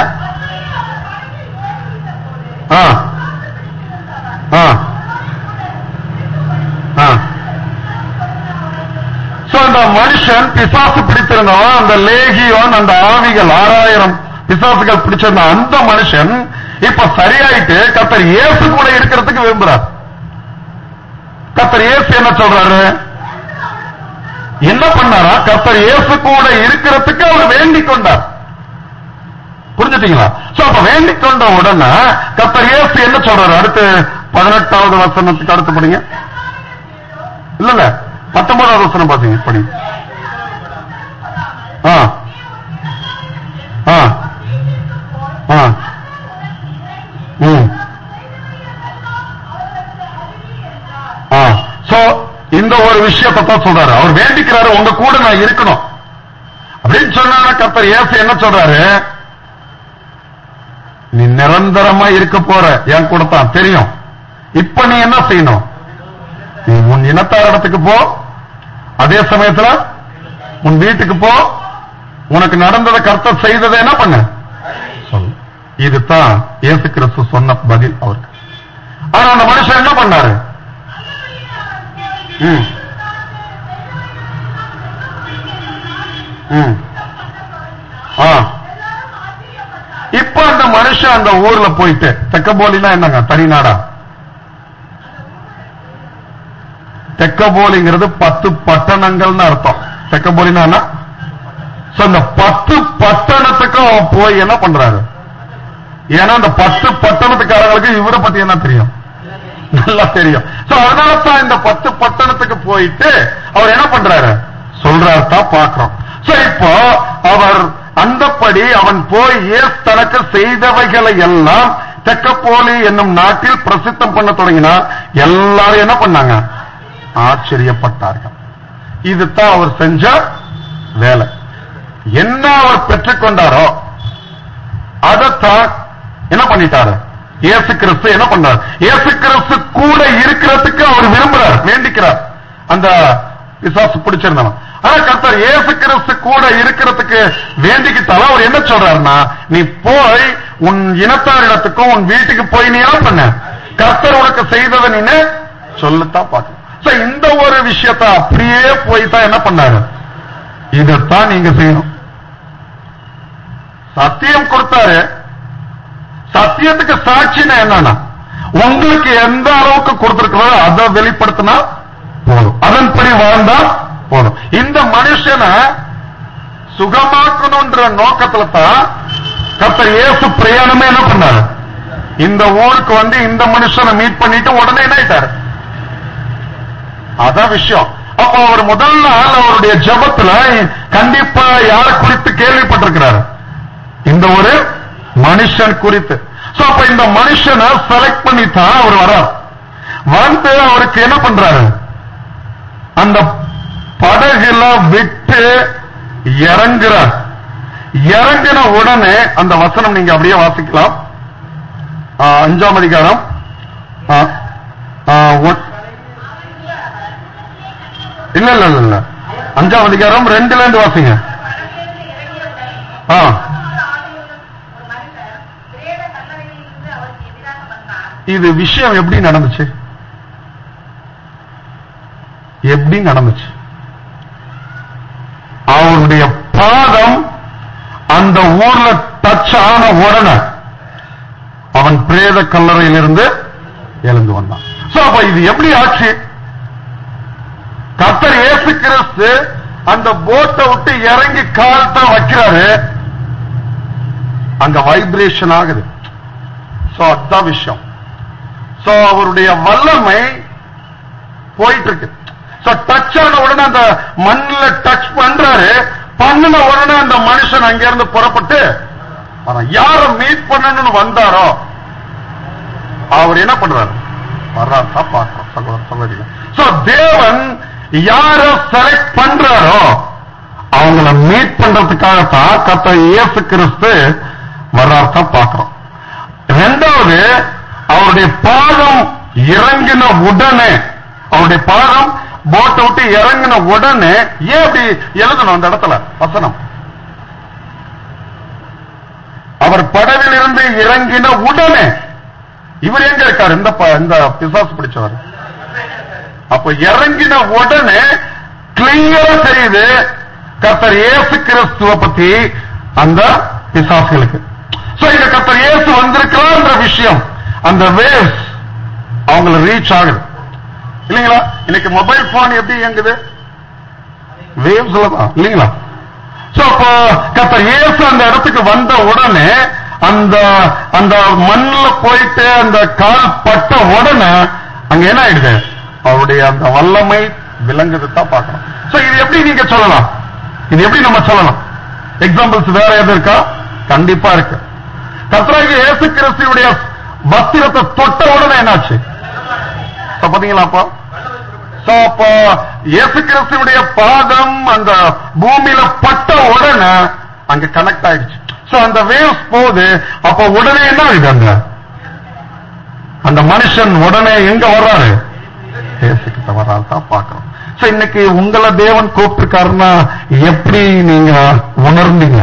A: ஆ ஆ ஆ சோ அந்த மனுஷன் பிசாசு பிடித்திருந்தவன் அந்த லேகியோன் அந்த ஆவிகள் ஆறாயிரம் பிசாசுகள் பிடிச்சிருந்த அந்த மனுஷன் இப்ப சரியாயிட்டு கத்தர் இயேசு கூட இருக்கிறதுக்கு விரும்புறார் கத்தர் இயேசு என்ன சொல்றாரு என்ன பண்ணாரா கத்தர் இயேசு கூட இருக்கிறதுக்கு அவர் வேண்டிக் கொண்டார் புரிஞ்சுட்டீங்களா சோ அப்ப வேண்டிக் கொண்ட உடனே கத்தர் இயேசு என்ன சொல்றாரு அடுத்து பதினெட்டாவது வசனத்துக்கு அடுத்து படிங்க இல்ல இல்ல பத்தொன்பதாவது வசனம் பாத்தீங்க படி ஆ ஆ ஆ ம் ஆ சோ இந்த ஒரு விஷயத்தை தான் சொல்றாரு அவர் வேண்டிக்கிறாரு உங்க கூட நான் இருக்கணும் அப்படின்னு சொன்னா கர்த்தர் இயேசு என்ன சொல்றாரு நீ நிரந்தரமா இருக்க போற என் கூட தான் தெரியும் இப்ப நீ என்ன செய்யணும் நீ உன் இனத்தார் இடத்துக்கு போ அதே சமயத்துல உன் வீட்டுக்கு போ உனக்கு நடந்ததை கர்த்தர் செய்ததை என்ன பண்ணு சொல்லு இதுதான் இயேசு கிறிஸ்து சொன்ன பதில் அவருக்கு ஆனா அந்த மனுஷன் என்ன பண்ணாரு ம் ம் ஆ இப்ப அந்த மனுஷன் அந்த ஊர்ல போயிட்டு தெக்கப்போலினா என்னங்க தனி நாடா தெக்கப்போலிங்கிறது பத்து பட்டணங்கள்னு அர்த்தம் தெக்கப்போலினா என்ன So, அந்த பத்து பட்டணத்துக்கும் அவன் போய் என்ன பண்றாரு ஏன்னா அந்த பத்து பட்டணத்துக்காரங்களுக்கு இவரை பத்தி என்ன தெரியும் நல்லா தெரியும் சோ அதனால தான் இந்த பத்து பட்டணத்துக்கு போயிட்டு அவர் என்ன பண்றாரு சொல்றாரு தான் பாக்குறோம் சோ இப்போ அவர் அந்தப்படி அவன் போய் இயேசு தனக்கு செய்தவைகளை எல்லாம் தெக்கப்போலி என்னும் நாட்டில் பிரசித்தம் பண்ண தொடங்கினா எல்லாரும் என்ன பண்ணாங்க ஆச்சரியப்பட்டார்கள் இதுதான் அவர் செஞ்ச வேலை என்ன அவர் பெற்றுக்கொண்டாரோ அதைத்தான் என்ன பண்ணிட்டாரு இயேசு கிறிஸ்து என்ன பண்றார் இயேசு கிறிஸ்து கூட இருக்கிறதுக்கு அவர் விரும்புறார் வேண்டிக்கிறார் அந்த பிசாசு பிடிச்சிருந்தவன் ஆனா கர்த்தர் இயேசு கிறிஸ்து கூட இருக்கிறதுக்கு வேண்டிக்கிட்டாலும் அவர் என்ன சொல்றாருன்னா நீ போய் உன் இனத்தாரிடத்துக்கும் உன் வீட்டுக்கு போய் நீ என்ன பண்ண கர்த்தர் உனக்கு செய்ததை நீனு சொல்லத்தான் பார்க்கணும் So, இந்த ஒரு விஷயத்த அப்படியே போய் தான் என்ன பண்ணாரு இதைத்தான் நீங்க செய்யணும் சத்தியம் கொடுத்தாரு சத்தியத்துக்கு சாட்சினா என்னன்னா உங்களுக்கு எந்த அளவுக்கு கொடுத்திருக்கிறதோ அதை வெளிப்படுத்தினா போதும் அதன்படி வாழ்ந்தா போதும் இந்த மனுஷனை சுகமாக்கணும்ன்ற நோக்கத்துல தான் கர்த்தர் இயேசு பிரயாணமே என்ன பண்ணாரு இந்த ஊருக்கு வந்து இந்த மனுஷனை மீட் பண்ணிட்டு உடனே என்ன ஆயிட்டாரு அதான் விஷயம் அப்போ அவர் முதல் நாள் அவருடைய ஜெபத்துல கண்டிப்பா யாரை குறித்து கேள்விப்பட்டிருக்கிறாரு இந்த ஒரு மனுஷன் குறித்து சோ அப்ப இந்த மனுஷனை செலக்ட் பண்ணி தான் அவர் வர்றார் வந்து அவருக்கு என்ன பண்றாரு அந்த படகுல விட்டு இறங்குறார் இறங்கின உடனே அந்த வசனம் நீங்க அப்படியே வாசிக்கலாம் ஆ, அஞ்சாம் அதிகாரம் ஆ, ஆ, ஒ- இல்ல இல்ல இல்ல இல்ல அஞ்சாம் அதிகாரம் ரெண்டுல இருந்து வாசிங்க ஆ இது விஷயம் எப்படி நடந்துச்சு எப்படி நடந்துச்சு அவருடைய பாதம் அந்த ஊர்ல டச் ஆன உடனே அவன் பிரேத கல்லறையிலிருந்து எழுந்து வந்தான் சோ அப்ப இது எப்படி ஆச்சு கர்த்தர் இயேசு கிறிஸ்து அந்த போட்டை விட்டு இறங்கி கால் தான் வைக்கிறாரு அங்க வைப்ரேஷன் ஆகுது சோ அதான் விஷயம் சோ அவருடைய வல்லமை போயிட்டு இருக்கு சோ டச் ஆன உடனே அந்த மண்ணுல டச் பண்றாரு பண்ணின உடனே அந்த மனுஷன் அங்க இருந்து புறப்பட்டு வரான். யார மீட் பண்ணணும்னு வந்தாரோ அவர் என்ன பண்றாரு வர்றாரு தான் பார்க்கிறோம் சகோதர சகோதரிகள் சோ தேவன் யார செலக்ட் பண்றாரோ அவங்கள மீட் பண்றதுக்காகத்தான் கத்த இயேசு கிறிஸ்து வர்றாரு தான் பார்க்கிறோம் ரெண்டாவது அவருடைய பாதம் இறங்கின உடனே அவருடைய பாதம் போட்டை விட்டு இறங்கின உடனே ஏன் அப்படி எழுதணும் அந்த இடத்துல வசனம் அவர் படவில் இருந்து இறங்கின உடனே இவர் எங்க இருக்காரு இந்த ப- இந்த பிசாசு பிடிச்சவர் அப்ப இறங்கின உடனே கிளியரா தெரியுது கர்த்தர் இயேசு கிறிஸ்துவ பத்தி அந்த பிசாசுகளுக்கு சோ இந்த கர்த்தர் இயேசு வந்திருக்கிறார்ன்ற விஷயம் அந்த வேவ்ஸ் அவங்கள ரீச் ஆகுது இல்லைங்களா இன்னைக்கு மொபைல் போன் எப்படி இயங்குது வேவ்ஸ்ல தான் இல்லைங்களா சோ அப்போ கர்த்தர் இயேசு அந்த இடத்துக்கு வந்த உடனே அந்த அந்த மண்ணுல போயிட்டு அந்த கால் பட்ட உடனே அங்க என்ன ஆயிடுது அவருடைய அந்த வல்லமை விளங்குது தான் பார்க்கணும் சோ இது எப்படி நீங்க சொல்லலாம் இது எப்படி நம்ம சொல்லலாம் எக்ஸாம்பிள்ஸ் வேற எது இருக்கா கண்டிப்பா இருக்கு கர்த்தராகி இயேசு கிறிஸ்துவுடைய வஸ்திரத்தை தொட்ட உடனே என்னாச்சு So, பாத்தீங்களா அப்போ So, அப்போ இயேசு கிறிஸ்துவுடைய பாதம் அந்த பூமியில பட்ட உடனே அங்க கனெக்ட் ஆயிடுச்சு சோ அந்த வேவ்ஸ் போகுது அப்ப உடனே என்ன ஆகுது அங்க அந்த மனுஷன் உடனே எங்க வர்றாரு இயேசுகிட்ட வர்றாரு தான் பாக்குறோம் சோ இன்னைக்கு உங்களை தேவன் கூப்பிட்டுருக்காருன்னா எப்படி நீங்க உணர்ந்தீங்க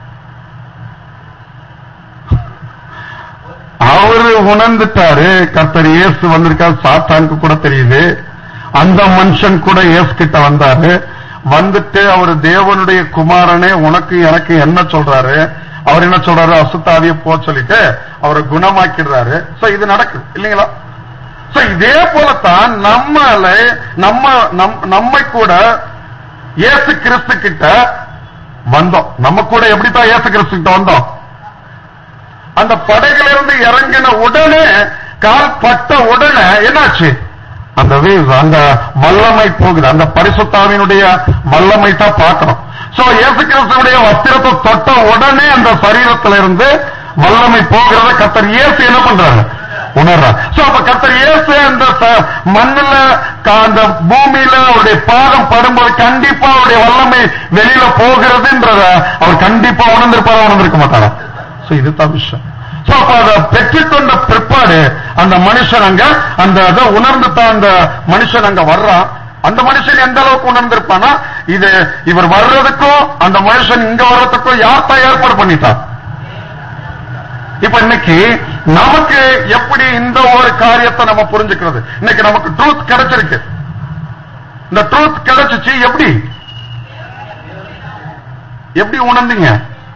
A: அவரு உணர்ந்துட்டாரு கர்த்தர் இயேசு வந்திருக்காரு சாத்தானுக்கு கூட தெரியுது அந்த மனுஷன் கூட இயேசு கிட்ட வந்தாரு வந்துட்டு அவர் தேவனுடைய குமாரனே உனக்கு எனக்கு என்ன சொல்றாரு அவர் என்ன சொல்றாரு அசுத்தாவிய போ சொல்லிட்டு அவரை குணமாக்கிடுறாரு சோ இது நடக்குது இல்லைங்களா சோ இதே போலத்தான் நம்மள நம்ம நம்- நம்மை கூட இயேசு கிறிஸ்து கிட்ட வந்தோம் நம்ம கூட எப்படித்தான் இயேசு கிறிஸ்து கிட்ட வந்தோம் அந்த படகிலிருந்து இறங்கின உடனே கால் பட்ட உடனே என்னாச்சு அந்த வேவ் அந்த வல்லமை போகுது அந்த பரிசுத்தாவினுடைய வல்லமை தான் பார்க்கிறோம் சோ இயேசு கிறிஸ்துவுடைய வஸ்திரத்தை தொட்ட உடனே அந்த சரீரத்துல இருந்து வல்லமை போகிறத கத்தர் இயேசு என்ன பண்றாரு உணர்றார் சோ அப்ப கத்தர் இயேசு அந்த ச- மண்ணுல க- அந்த பூமியில அவருடைய பாதம் படும்போது கண்டிப்பா அவருடைய வல்லமை வெளியில போகிறதுன்றத அவர் கண்டிப்பா உணர்ந்திருப்பாரா உணர்ந்திருக்க மாட்டாரா சோ இதுதான் விஷயம் சோ அப்ப அதை பெற்றுக்கொண்ட பிற்பாடு அந்த மனுஷன் அங்க அந்த இதை உணர்ந்து தான் அந்த மனுஷன் அங்க வர்றான் அந்த மனுஷன் எந்த அளவுக்கு உணர்ந்திருப்பானா இது இவர் வர்றதுக்கும் அந்த மனுஷன் இங்க வர்றதுக்கும் யார் தான் ஏற்பாடு பண்ணிட்டான் இப்ப இன்னைக்கு நமக்கு எப்படி இந்த ஒரு காரியத்தை நம்ம புரிஞ்சுக்கிறது இன்னைக்கு நமக்கு ட்ரூத் கிடைச்சிருக்கு இந்த ட்ரூத் கிடைச்சிச்சு எப்படி எப்படி உணர்ந்தீங்க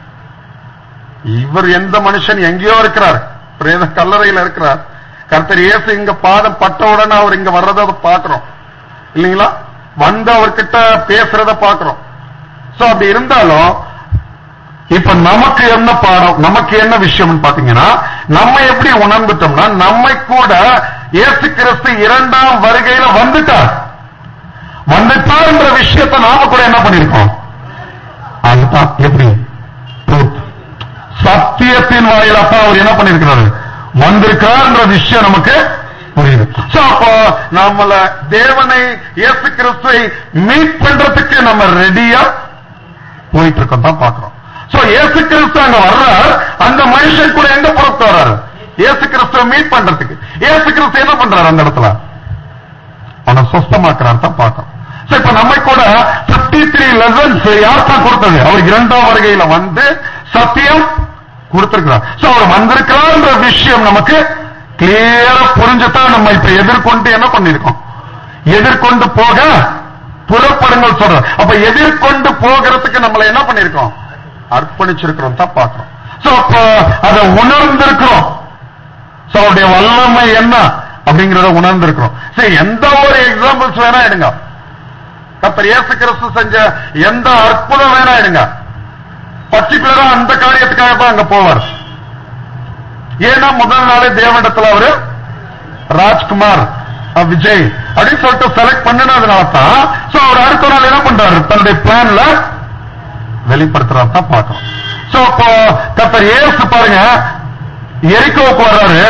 A: இவர் எந்த மனுஷன் எங்கேயோ இருக்கிறார் பிரேத கல்லறையில இருக்கிறார் கர்த்தர் இயேசு இங்க பாதம் பட்ட உடனே அவர் இங்க வர்றத பாக்குறோம் இல்லைங்களா வந்து அவர்கிட்ட பேசுறத பாக்குறோம் சோ அப்படி இருந்தாலும் இப்ப நமக்கு என்ன பாடம் நமக்கு என்ன விஷயம்னு பாத்தீங்கன்னா நம்ம எப்படி உணர்ந்துட்டோம்னா நம்மை கூட இயேசு கிறிஸ்து இரண்டாம் வருகையில வந்துட்டார் வந்துட்டார் என்ற விஷயத்தை நாம கூட என்ன பண்ணிருக்கோம் அதுதான் எப்படி Truth. சத்தியத்தின் வாயிலாக அவர் என்ன பண்ணிருக்கிறாரு வந்திருக்கார்ன்ற விஷயம் நமக்கு புரியுது So, அப்போ நம்மள தேவனை இயேசு கிறிஸ்துவை மீட் பண்றதுக்கு நம்ம ரெடியா போயிட்டு இருக்கோம் தான் பாக்குறோம் சோ இயேசு கிறிஸ்து அங்க வர்றார் அந்த மனுஷன் கூட எங்க புறத்து வர்றாரு இயேசு கிறிஸ்துவை மீட் பண்றதுக்கு இயேசு கிறிஸ்து என்ன பண்றாரு அந்த இடத்துல அவனை சொஸ்தமாக்குறாரு தான் பார்க்கணும் So, இப்ப நம்ம கூட 53 த்ரீ லெசன்ஸ் யார் தான் கொடுத்தது அவர் இரண்டாம் வருகையில வந்து சத்தியம் கொடுத்திருக்கிறார் சோ அவர் வந்திருக்கிறார்ன்ற விஷயம் நமக்கு கிளியரா புரிஞ்சுதான் நம்ம இப்ப எதிர்கொண்டு என்ன பண்ணிருக்கோம் எதிர்கொண்டு போக புறப்படுங்கள் சொல்ற அப்ப எதிர்கொண்டு போகிறதுக்கு நம்மள என்ன பண்ணிருக்கோம் அர்ப்பணிச்சிருக்கிறோம் தான் பார்க்கிறோம் சோ அப்ப அதை உணர்ந்திருக்கிறோம் சோ அவருடைய வல்லமை என்ன அப்படிங்கறத உணர்ந்திருக்கிறோம் சரி எந்த ஒரு எக்ஸாம்பிள்ஸ் வேணா எடுங்க கர்த்தர் இயேசு கிறிஸ்து செஞ்ச எந்த அற்புதம் வேணா எடுங்க பர்டிகுலரா அந்த காரியத்துக்காக தான் அங்க போவார் ஏன்னா முதல் நாளே தேவனிடத்துல அவரு ராஜ்குமார் அஹ், விஜய் அப்படின்னு சொல்லிட்டு செலக்ட் பண்ணினதுனால தான் சோ அவர் அடுத்த நாள் என்ன பண்றாரு தன்னுடைய பிளான்ல வெளிப்படுத்துறாரு தான் பார்க்கணும் சோ இப்போ கர்த்தர் இயேசு பாருங்க எரிக்கோவுக்கு வர்றாரு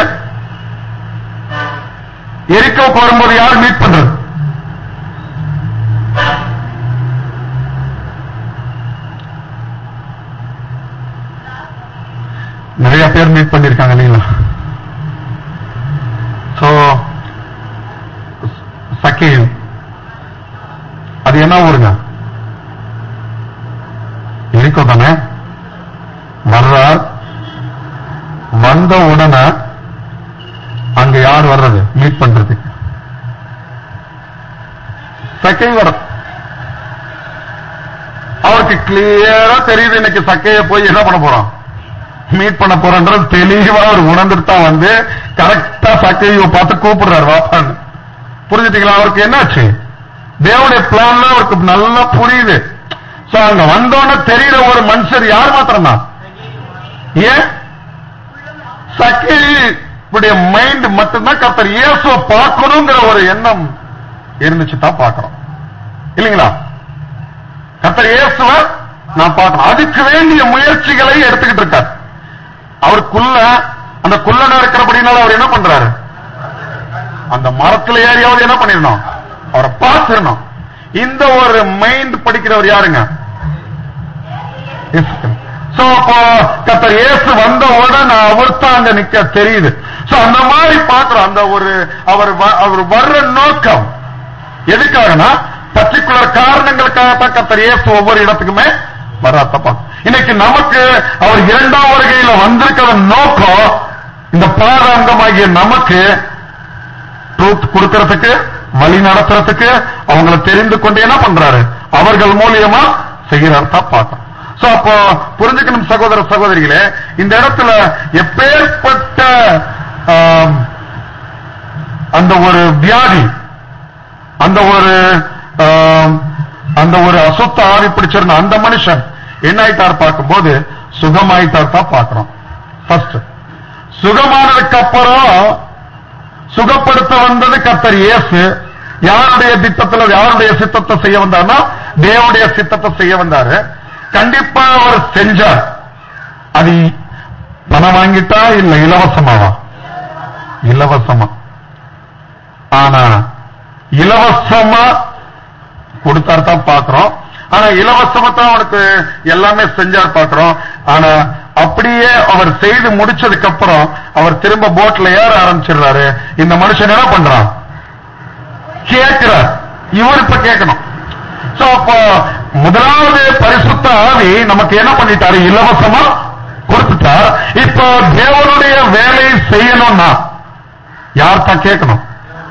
A: எரிக்கோவுக்கு வரும்போது யார் மீட் பண்றது நிறைய பேர் மீட் பண்ணிருக்காங்க இல்லைங்களா சோ சக்கேல் அது என்ன ஊருங்க எரிக்கோ தானே வர்றார் வந்த உடனே அங்க யார் வர்றது மீட் பண்றதுக்கு சக்கை வர அவருக்கு கிளியரா தெரியுது இன்னைக்கு சக்கைய போய் என்ன பண்ண போறோம் மீட் பண்ண போறன்றது தெளிவா அவர் உணர்ந்துட்டு தான் வந்து கரெக்டா சக்கையை பார்த்து கூப்பிடுறாரு வாப்பான்னு புரிஞ்சுட்டீங்களா அவருக்கு என்னாச்சு தேவனுடைய பிளான்ல அவருக்கு நல்லா புரியுது சோ அங்க வந்தோன்னு தெரியுற ஒரு மனுஷர் யார் மாத்திரமா ஏன் சக்கையுடைய மைண்ட் மட்டும்தான் கர்த்தர் இயேசுவை பார்க்கணுங்கிற ஒரு எண்ணம் இருந்துச்சு தான் பார்க்கிறோம் இல்லைங்களா கர்த்தர் இயேசுவ நான் பார்க்கணும் அதுக்கு வேண்டிய முயற்சிகளை எடுத்துக்கிட்டு இருக்கார் அவருக்குள்ள அந்த குள்ளனா இருக்கிறபடினால அவர் என்ன பண்றாரு அந்த மரத்துல ஏறியாவது என்ன பண்ணிடணும் அவரை பார்த்திடணும் இந்த ஒரு மைண்ட் படிக்கிறவர் யாருங்க சோ அப்போ கத்தர் இயேசு வந்த உடனே அவர் தான் அங்க நிக்க தெரியுது சோ அந்த மாதிரி பாக்குறோம் அந்த ஒரு அவர் வ- அவர் வர்ற நோக்கம் எதுக்காகனா பர்டிகுலர் காரணங்களுக்காக தான் கத்தர் இயேசு ஒவ்வொரு இடத்துக்குமே வராத்தப்பா இன்னைக்கு நமக்கு அவர் இரண்டாம் வருகையில வந்திருக்கிற நோக்கம் இந்த பாதாந்தமாகிய நமக்கு ட்ரூத் கொடுக்கறதுக்கு வழி நடத்துறதுக்கு அவங்களை தெரிந்து கொண்டு என்ன பண்றாரு அவர்கள் மூலியமா செய்கிறார் தான் பார்க்கணும் சோ அப்போ புரிஞ்சுக்கணும் சகோதர சகோதரிகளே இந்த இடத்துல எப்பேற்பட்ட ஆம், அந்த ஒரு வியாதி அந்த ஒரு ஆம், அந்த ஒரு அசுத்த ஆவி பிடிச்சிருந்த அந்த மனுஷன் என்ன ஆயிட்டார் பார்க்கும்போது சுகமாயிட்டார் தான் பார்க்கிறோம் ஃபர்ஸ்ட் சுகமானதுக்கு அப்புறம் சுகப்படுத்த வந்தது கர்த்தர் இயேசு யாருடைய திட்டத்துல யாருடைய சித்தத்தை செய்ய வந்தார்னா தேவனுடைய சித்தத்தை செய்ய வந்தாரு கண்டிப்பா அவர் செஞ்சார் அது பணம் வாங்கிட்டா இல்ல இலவசமாவா இலவசமா ஆனா இலவசமா கொடுத்தார் தான் பாக்குறோம் ஆனா இலவசமா தான் அவனுக்கு எல்லாமே செஞ்சார் பாக்குறோம் ஆனா அப்படியே அவர் செய்து முடிச்சதுக்கு அப்புறம் அவர் திரும்ப போட்ல ஏற ஆரம்பிச்சிடுறாரு இந்த மனுஷன் என்ன பண்றான் கேட்கிறார் இவர் இப்ப கேட்கணும் சோ அப்போ முதலாவது பரிசுத்த ஆவி நமக்கு என்ன பண்ணிட்டாரு இலவசமா கொடுத்துட்டார் இப்போ தேவனுடைய வேலையை செய்யணும்னா யார் தான் கேட்கணும்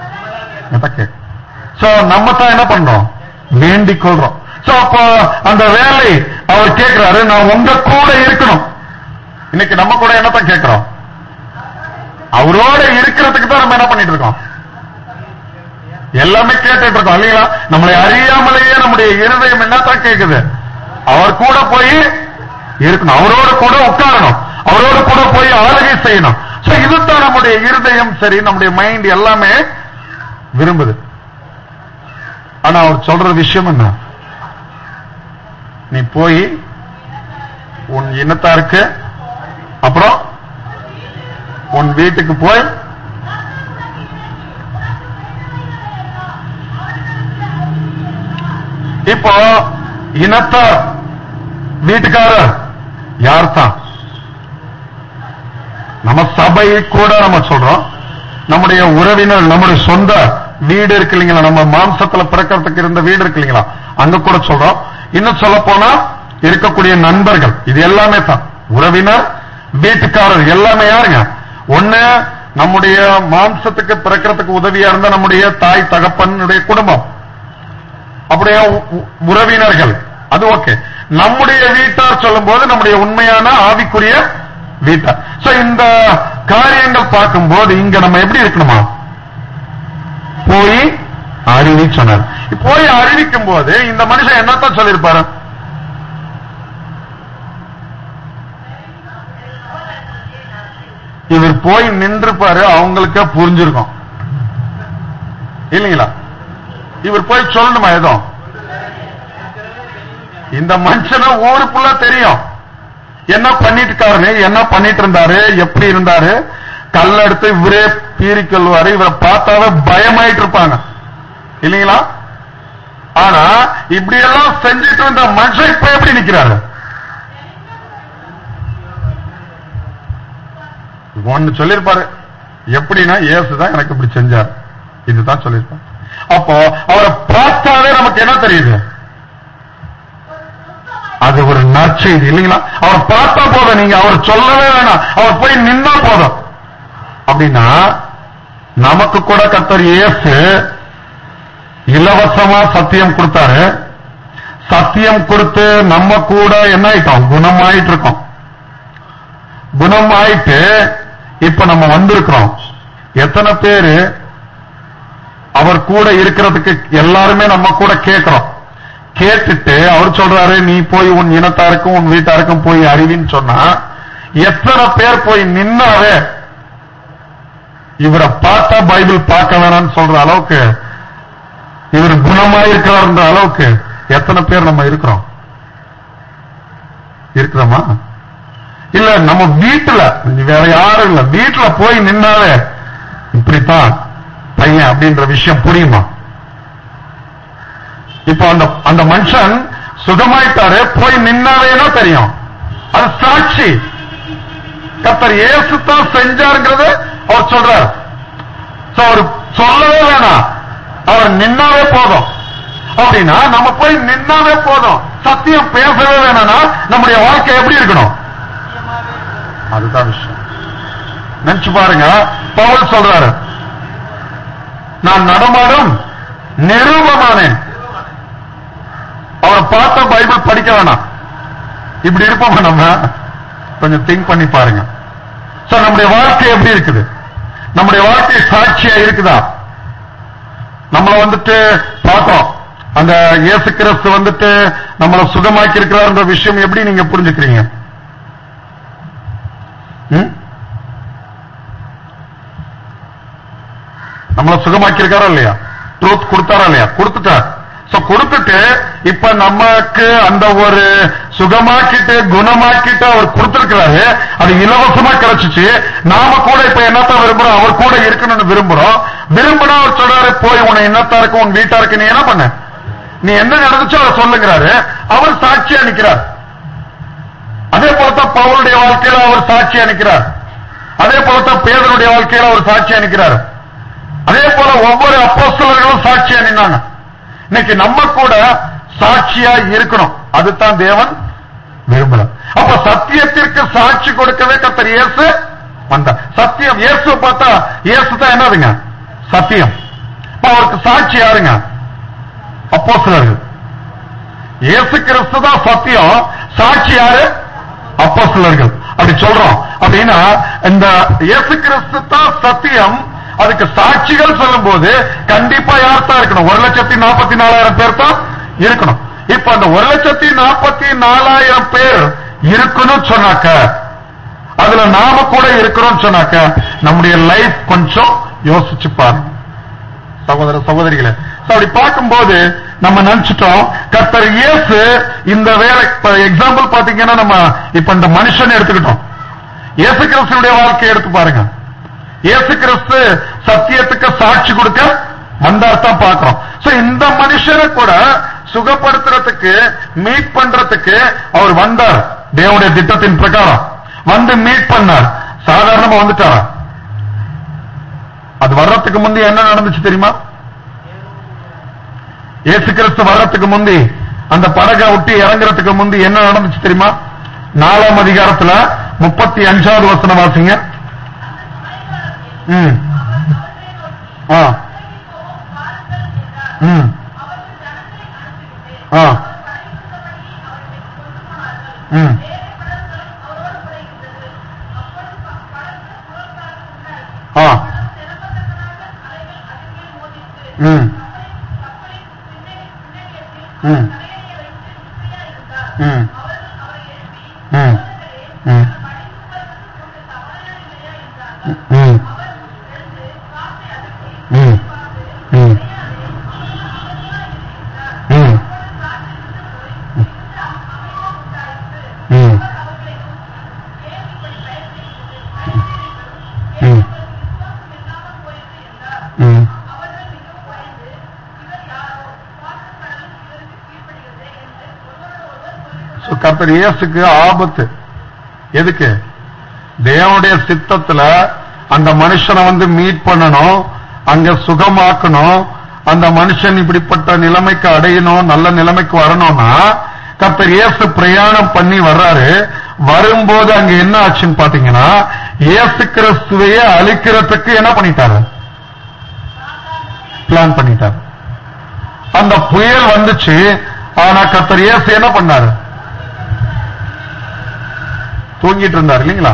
A: சோ நம்ம தான் என்ன பண்றோம் வேண்டிக் கொள்றோம் சோ அப்போ அந்த வேலை அவர் கேட்கிறாரு நான் உங்க கூட இருக்கணும் இன்னைக்கு நம்ம கூட என்னத்தான் கேட்கிறோம் அவரோட இருக்கிறதுக்கு தான் நம்ம என்ன பண்ணிட்டு இருக்கோம் எல்லாமே கேட்டுட்டு இருக்கோம் இல்லைங்களா நம்மளை அறியாமலேயே நம்முடைய இருதயம் என்னத்தான் கேக்குது அவர் கூட போய் இருக்கணும் அவரோட கூட உட்காரணும் அவரோட கூட போய் ஆளுகை செய்யணும் சோ இதுதான் நம்முடைய இருதயம் சரி நம்முடைய மைண்ட் எல்லாமே விரும்புது ஆனா அவர் சொல்ற விஷயம் என்ன நீ போய் உன் இனத்தாருக்கு அப்புறம் உன் வீட்டுக்கு போய் இப்போ இனத்தார் வீட்டுக்காரர் யார் தான் நம்ம சபை கூட நம்ம சொல்றோம் நம்முடைய உறவினர் நம்முடைய சொந்த வீடு இருக்கு இல்லைங்களா நம்ம மாம்சத்துல பிறக்கிறதுக்கு இருந்த வீடு இருக்கு இல்லைங்களா அங்க கூட சொல்றோம் இன்னும் சொல்ல போனா இருக்கக்கூடிய நண்பர்கள் இது எல்லாமே தான் உறவினர் வீட்டுக்காரர் எல்லாமே யாருங்க ஒண்ணு நம்முடைய மாம்சத்துக்கு பிறக்கிறதுக்கு உதவியா இருந்த நம்முடைய தாய் தகப்பனுடைய குடும்பம் அப்படியே உ- உ- உறவினர்கள் அது ஓகே நம்முடைய வீட்டார் சொல்லும்போது நம்முடைய உண்மையான ஆவிக்குரிய வீட்டார் சோ இந்த காரியங்கள் பார்க்கும்போது இங்க நம்ம எப்படி இருக்கணுமா போய் அறிவி சொன்னார் போய் அறிவிக்கும் போது இந்த மனுஷன் என்னத்தான் சொல்லியிருப்பாரு இவர் போய் நின்றுப்பாரு அவங்களுக்கே புரிஞ்சிருக்கும் இல்லைங்களா இவர் போய் சொல்லணுமா ஏதோ இந்த மனுஷனை ஊருக்குள்ள தெரியும் என்ன பண்ணிட்டு இருக்காரு என்ன பண்ணிட்டு இருந்தாரு எப்படி இருந்தாரு கல் எடுத்து இவரே பீறி கொள்வாரு இவரை பார்த்தாவே பயமாயிட்டு இருப்பாங்க இல்லைங்களா ஆனா இப்படி எல்லாம் செஞ்சுட்டு இருந்த மனுஷன் இப்ப எப்படி நிக்கிறாரு ஒன்னு சொல்லிருப்பாரு எப்படின்னா இயேசுதான் எனக்கு இப்படி செஞ்சார் இதுதான் சொல்லிருப்பாரு அப்போ அவரை பார்த்தாலே நமக்கு என்ன தெரியுது அது ஒரு நற்செய்தி இல்லைங்களா அவர் பார்த்தா போதும் நீங்க அவர் சொல்லவே வேணாம் அவர் போய் நின்னா போதும் அப்படின்னா நமக்கு கூட கர்த்தர் இயேசு இலவசமா சத்தியம் கொடுத்தாரு சத்தியம் கொடுத்து நம்ம கூட என்ன ஆயிட்டோம் குணமாயிட்டு இருக்கோம் குணமாயிட்டு இப்ப நம்ம வந்திருக்கிறோம் எத்தனை பேரு அவர் கூட இருக்கிறதுக்கு எல்லாருமே நம்ம கூட கேட்கிறோம் கேட்டுட்டு அவர் சொல்றாரு நீ போய் உன் இனத்தாருக்கும் உன் வீட்டாருக்கும் போய் அறிவின்னு சொன்னா எத்தனை பேர் போய் நின்னாவே இவரை பார்த்தா பைபிள் பார்க்க வேணாம்னு சொல்ற அளவுக்கு இவர் குணமாயிருக்கிறார்ன்ற அளவுக்கு எத்தனை பேர் நம்ம இருக்கிறோம் இருக்கிறோமா இல்ல நம்ம வீட்டுல வேற யாரும் இல்ல வீட்டுல போய் நின்னாவே இப்படித்தான் பையன் அப்படின்ற விஷயம் புரியுமா இப்ப அந்த அந்த மனுஷன் சுகமாயிட்டாரு போய் நின்னாவேனா தெரியும் அது சாட்சி கத்தர் இயேசு தான் செஞ்சாருங்கிறது அவர் சொல்றார் So, அவர் சொல்லவே வேணாம் அவர் நின்னாவே போதும் அப்படின்னா நம்ம போய் நின்னாவே போதும் சத்தியம் பேசவே வேணாம்னா நம்முடைய வாழ்க்கை எப்படி இருக்கணும் அதுதான் விஷயம் நினைச்சு பாருங்க பவுல் சொல்றாரு நான் நடமாடும் நிரூபமானேன் அவரை பார்த்த பைபிள் படிக்க வேணாம் இப்படி இருப்போமா நம்ம கொஞ்சம் திங்க் பண்ணி பாருங்க சோ நம்முடைய வாழ்க்கை எப்படி இருக்குது நம்முடைய வாழ்க்கை சாட்சியா இருக்குதா நம்மள வந்துட்டு பார்த்தோம் அந்த இயேசு கிறிஸ்து வந்துட்டு நம்மள சுகமாக்கி இருக்கிறார்ன்ற விஷயம் எப்படி நீங்க புரிஞ்சுக்கிறீங்க ம்? நம்மள சுகமாக்கி இருக்காரா இல்லையா ட்ரூத் கொடுத்தாரா இல்லையா கொடுத்துட்டார் சோ கொடுத்துட்டு இப்ப நமக்கு அந்த ஒரு சுகமாக்கிட்டு குணமாக்கிட்டு அவர் கொடுத்திருக்கிறாரு அது இலவசமா கிடைச்சிச்சு நாம கூட இப்ப என்னத்தான் விரும்புறோம் அவர் கூட இருக்கணும்னு விரும்புறோம் விரும்பினா அவர் சொல்றாரு போய் உன என்னத்தாருக்கு உன் வீட்டாருக்கு நீ என்ன பண்ண நீ என்ன நடந்துச்சோ அதை சொல்லுங்கிறாரு அவர் சாட்சியா நிக்கிறார் அதே போலத்தான் பவுலுடைய வாழ்க்கையில அவர் சாட்சியா நிக்கிறார் அதே போலத்தான் பேதனுடைய வாழ்க்கையில அவர் சாட்சியா நிக்கிறார் அதே போல ஒவ்வொரு அப்போஸ்தலர்களும் சாட்சியா நின்னாங்க இன்னைக்கு நம்ம கூட சாட்சியா இருக்கணும் அதுதான் தேவன் விரும்புறார் அப்ப சத்தியத்திற்கு சாட்சி கொடுக்கவே கத்தர் இயேசு வந்தார் சத்தியம் இயேசு பார்த்தா இயேசு தான் என்னதுங்க சத்தியம் அப்ப அவருக்கு சாட்சி யாருங்க அப்போஸ்தலர்கள் இயேசு கிறிஸ்து தான் சத்தியம் சாட்சி யாரு அப்போஸ்தலர்கள் அப்படி சொல்றோம் அப்படின்னா இந்த இயேசு கிறிஸ்து தான் சத்தியம் அதுக்கு சாட்சிகள் சொல்லும்போது கண்டிப்பா யார் தான் இருக்கணும் ஒரு லட்சத்தி நாற்பத்தி நாலாயிரம் பேர் தான் இருக்கணும் இப்ப அந்த ஒரு லட்சத்தி நாற்பத்தி நாலாயிரம் பேர் இருக்கணும் சொன்னாக்க அதுல நாம கூட இருக்கிறோம் சொன்னாக்க நம்முடைய லைஃப் கொஞ்சம் யோசிச்சு பாருங்க சகோதர சகோதரிகளே So, அப்படி பார்க்கும்போது நம்ம நினைச்சிட்டோம் கர்த்தர் இயேசு இந்த வேலை எக்ஸாம்பிள் பாத்தீங்கன்னா நம்ம இப்ப இந்த மனுஷன் எடுத்துக்கிட்டோம் இயேசு கிறிஸ்துடைய வாழ்க்கையை எடுத்து பாருங்க இயேசு கிறிஸ்து சத்தியத்துக்கு சாட்சி கொடுக்க வந்தார் தான் பார்க்கிறோம் சோ இந்த மனுஷனை கூட சுகப்படுத்துறதுக்கு மீட் பண்றதுக்கு அவர் வந்தார் தேவனுடைய திட்டத்தின் பிரகாரம் வந்து மீட் பண்ணார் சாதாரணமா வந்துட்டாரா அது வர்றதுக்கு முந்தி என்ன நடந்துச்சு தெரியுமா இயேசு கிறிஸ்து வர்றதுக்கு முந்தி அந்த படகை விட்டு இறங்குறதுக்கு முந்தி என்ன நடந்துச்சு தெரியுமா நாலாம் அதிகாரத்துல முப்பத்தி அஞ்சாவது வசனம் வாசிங்க ம் ஆ ம் ஆ ம் ஆ ம் ம் ம் ம் ம் ம் ம் ம் ம் ம் ம் ம் So, கர்த்தர் இயேசுக்கு ஆபத்து எதுக்கு தேவனுடைய சித்தத்துல அந்த மனுஷனை வந்து மீட் பண்ணணும் அங்க சுகமாக்கணும் அந்த மனுஷன் இப்படிப்பட்ட நிலைமைக்கு அடையணும் நல்ல நிலைமைக்கு வரணும்னா கர்த்தர் இயேசு பிரயாணம் பண்ணி வர்றாரு வரும்போது அங்க என்ன ஆச்சுன்னு பாத்தீங்கன்னா இயேசு கிறிஸ்துவையே அழிக்கிறதுக்கு என்ன பண்ணிட்டாரு பிளான் பண்ணிட்டாரு அந்த புயல் வந்துச்சு ஆனா கர்த்தர் இயேசு என்ன பண்ணாரு தூங்கிட்டு இருந்தார் இல்லைங்களா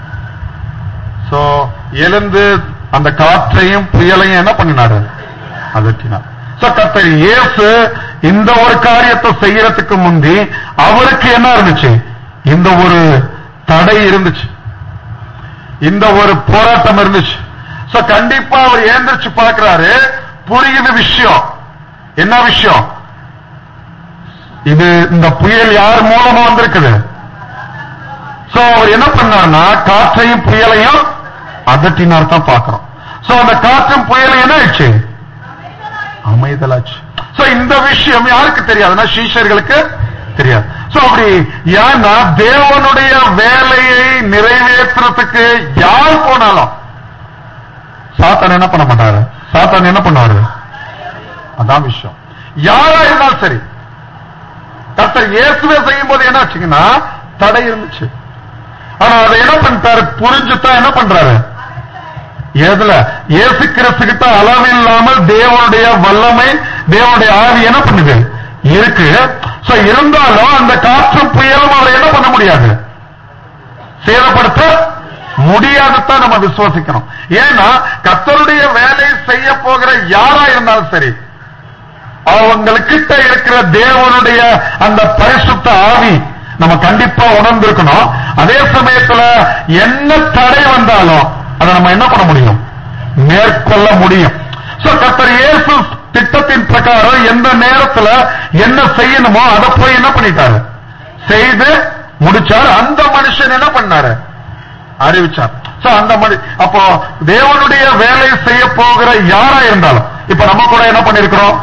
A: சோ எழுந்து அந்த காற்றையும் புயலையும் என்ன பண்ணினாரு அதட்டினார் சோ கர்த்தர் இயேசு இந்த ஒரு காரியத்தை செய்யறதுக்கு முந்தி அவருக்கு என்ன இருந்துச்சு இந்த ஒரு தடை இருந்துச்சு இந்த ஒரு போராட்டம் இருந்துச்சு சோ கண்டிப்பா அவர் ஏந்திரிச்சு பார்க்கிறாரு புரியுது விஷயம் என்ன விஷயம் இது இந்த புயல் யார் மூலமா வந்திருக்குது சோ அவர் என்ன பண்ணார்னா காற்றையும் புயலையும் அதட்டினார் தான் பாக்குறோம் சோ அந்த காற்றும் புயலும் என்ன ஆயிடுச்சு அமைதலாச்சு சோ இந்த விஷயம் யாருக்கு தெரியாதுன்னா சீஷர்களுக்கு தெரியாது சோ அப்படி ஏன்னா தேவனுடைய வேலையை நிறைவேற்றுறதுக்கு யார் போனாலும் சாத்தான் என்ன பண்ண மாட்டாரு சாத்தான் என்ன பண்ணுவாரு அதான் விஷயம் யாரா இருந்தாலும் சரி கர்த்தர் இயேசுவே செய்யும் போது என்ன ஆச்சுங்கன்னா தடை இருந்துச்சு ஆனா அதை என்ன பண்ணிட்டாரு புரிஞ்சுதான் என்ன பண்றாரு எதுல இயேசு கிறிஸ்துகிட்ட அளவில்லாமல் தேவனுடைய வல்லமை தேவனுடைய ஆவி என்ன பண்ணுது இருக்கு சோ இருந்தாலும் அந்த காற்றும் புயலும் அவரை என்ன பண்ண முடியாது சேதப்படுத்த முடியாதுதான் நம்ம விசுவாசிக்கணும் ஏன்னா கர்த்தருடைய வேலையை செய்ய போகிற யாரா இருந்தாலும் சரி அவங்களுக்கிட்ட இருக்கிற தேவனுடைய அந்த பரிசுத்த ஆவி நம்ம கண்டிப்பா உணர்ந்திருக்கணும் அதே சமயத்துல என்ன தடை வந்தாலும் அதை நம்ம என்ன பண்ண முடியும் மேற்கொள்ள முடியும் சோ கர்த்தர் இயேசு திட்டத்தின் பிரகாரம் எந்த நேரத்துல என்ன செய்யணுமோ அதை போய் என்ன பண்ணிட்டாரு செய்து முடிச்சார் அந்த மனுஷன் என்ன பண்ணாரு அறிவிச்சார் சோ அந்த மனு அப்போ தேவனுடைய வேலை செய்ய போகிற யாரா இருந்தாலும் இப்ப நம்ம கூட என்ன பண்ணிருக்கிறோம்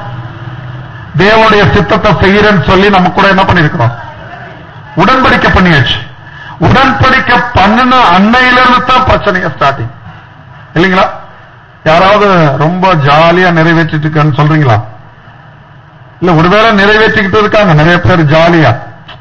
A: தேவனுடைய சித்தத்தை செய்யறேன்னு சொல்லி நம்ம கூட என்ன பண்ணிருக்கிறோம் உடன்படிக்கை பண்ணியாச்சு உடன்படிக்கை பண்ணின அன்னையிலிருந்து தான் பிரச்சனைங்க ஸ்டார்டிங் இல்லைங்களா யாராவது ரொம்ப ஜாலியா நிறைவேற்றிட்டு இருக்கான்னு சொல்றீங்களா இல்ல ஒருவேளை நிறைவேற்றிக்கிட்டு இருக்காங்க நிறைய பேர் ஜாலியா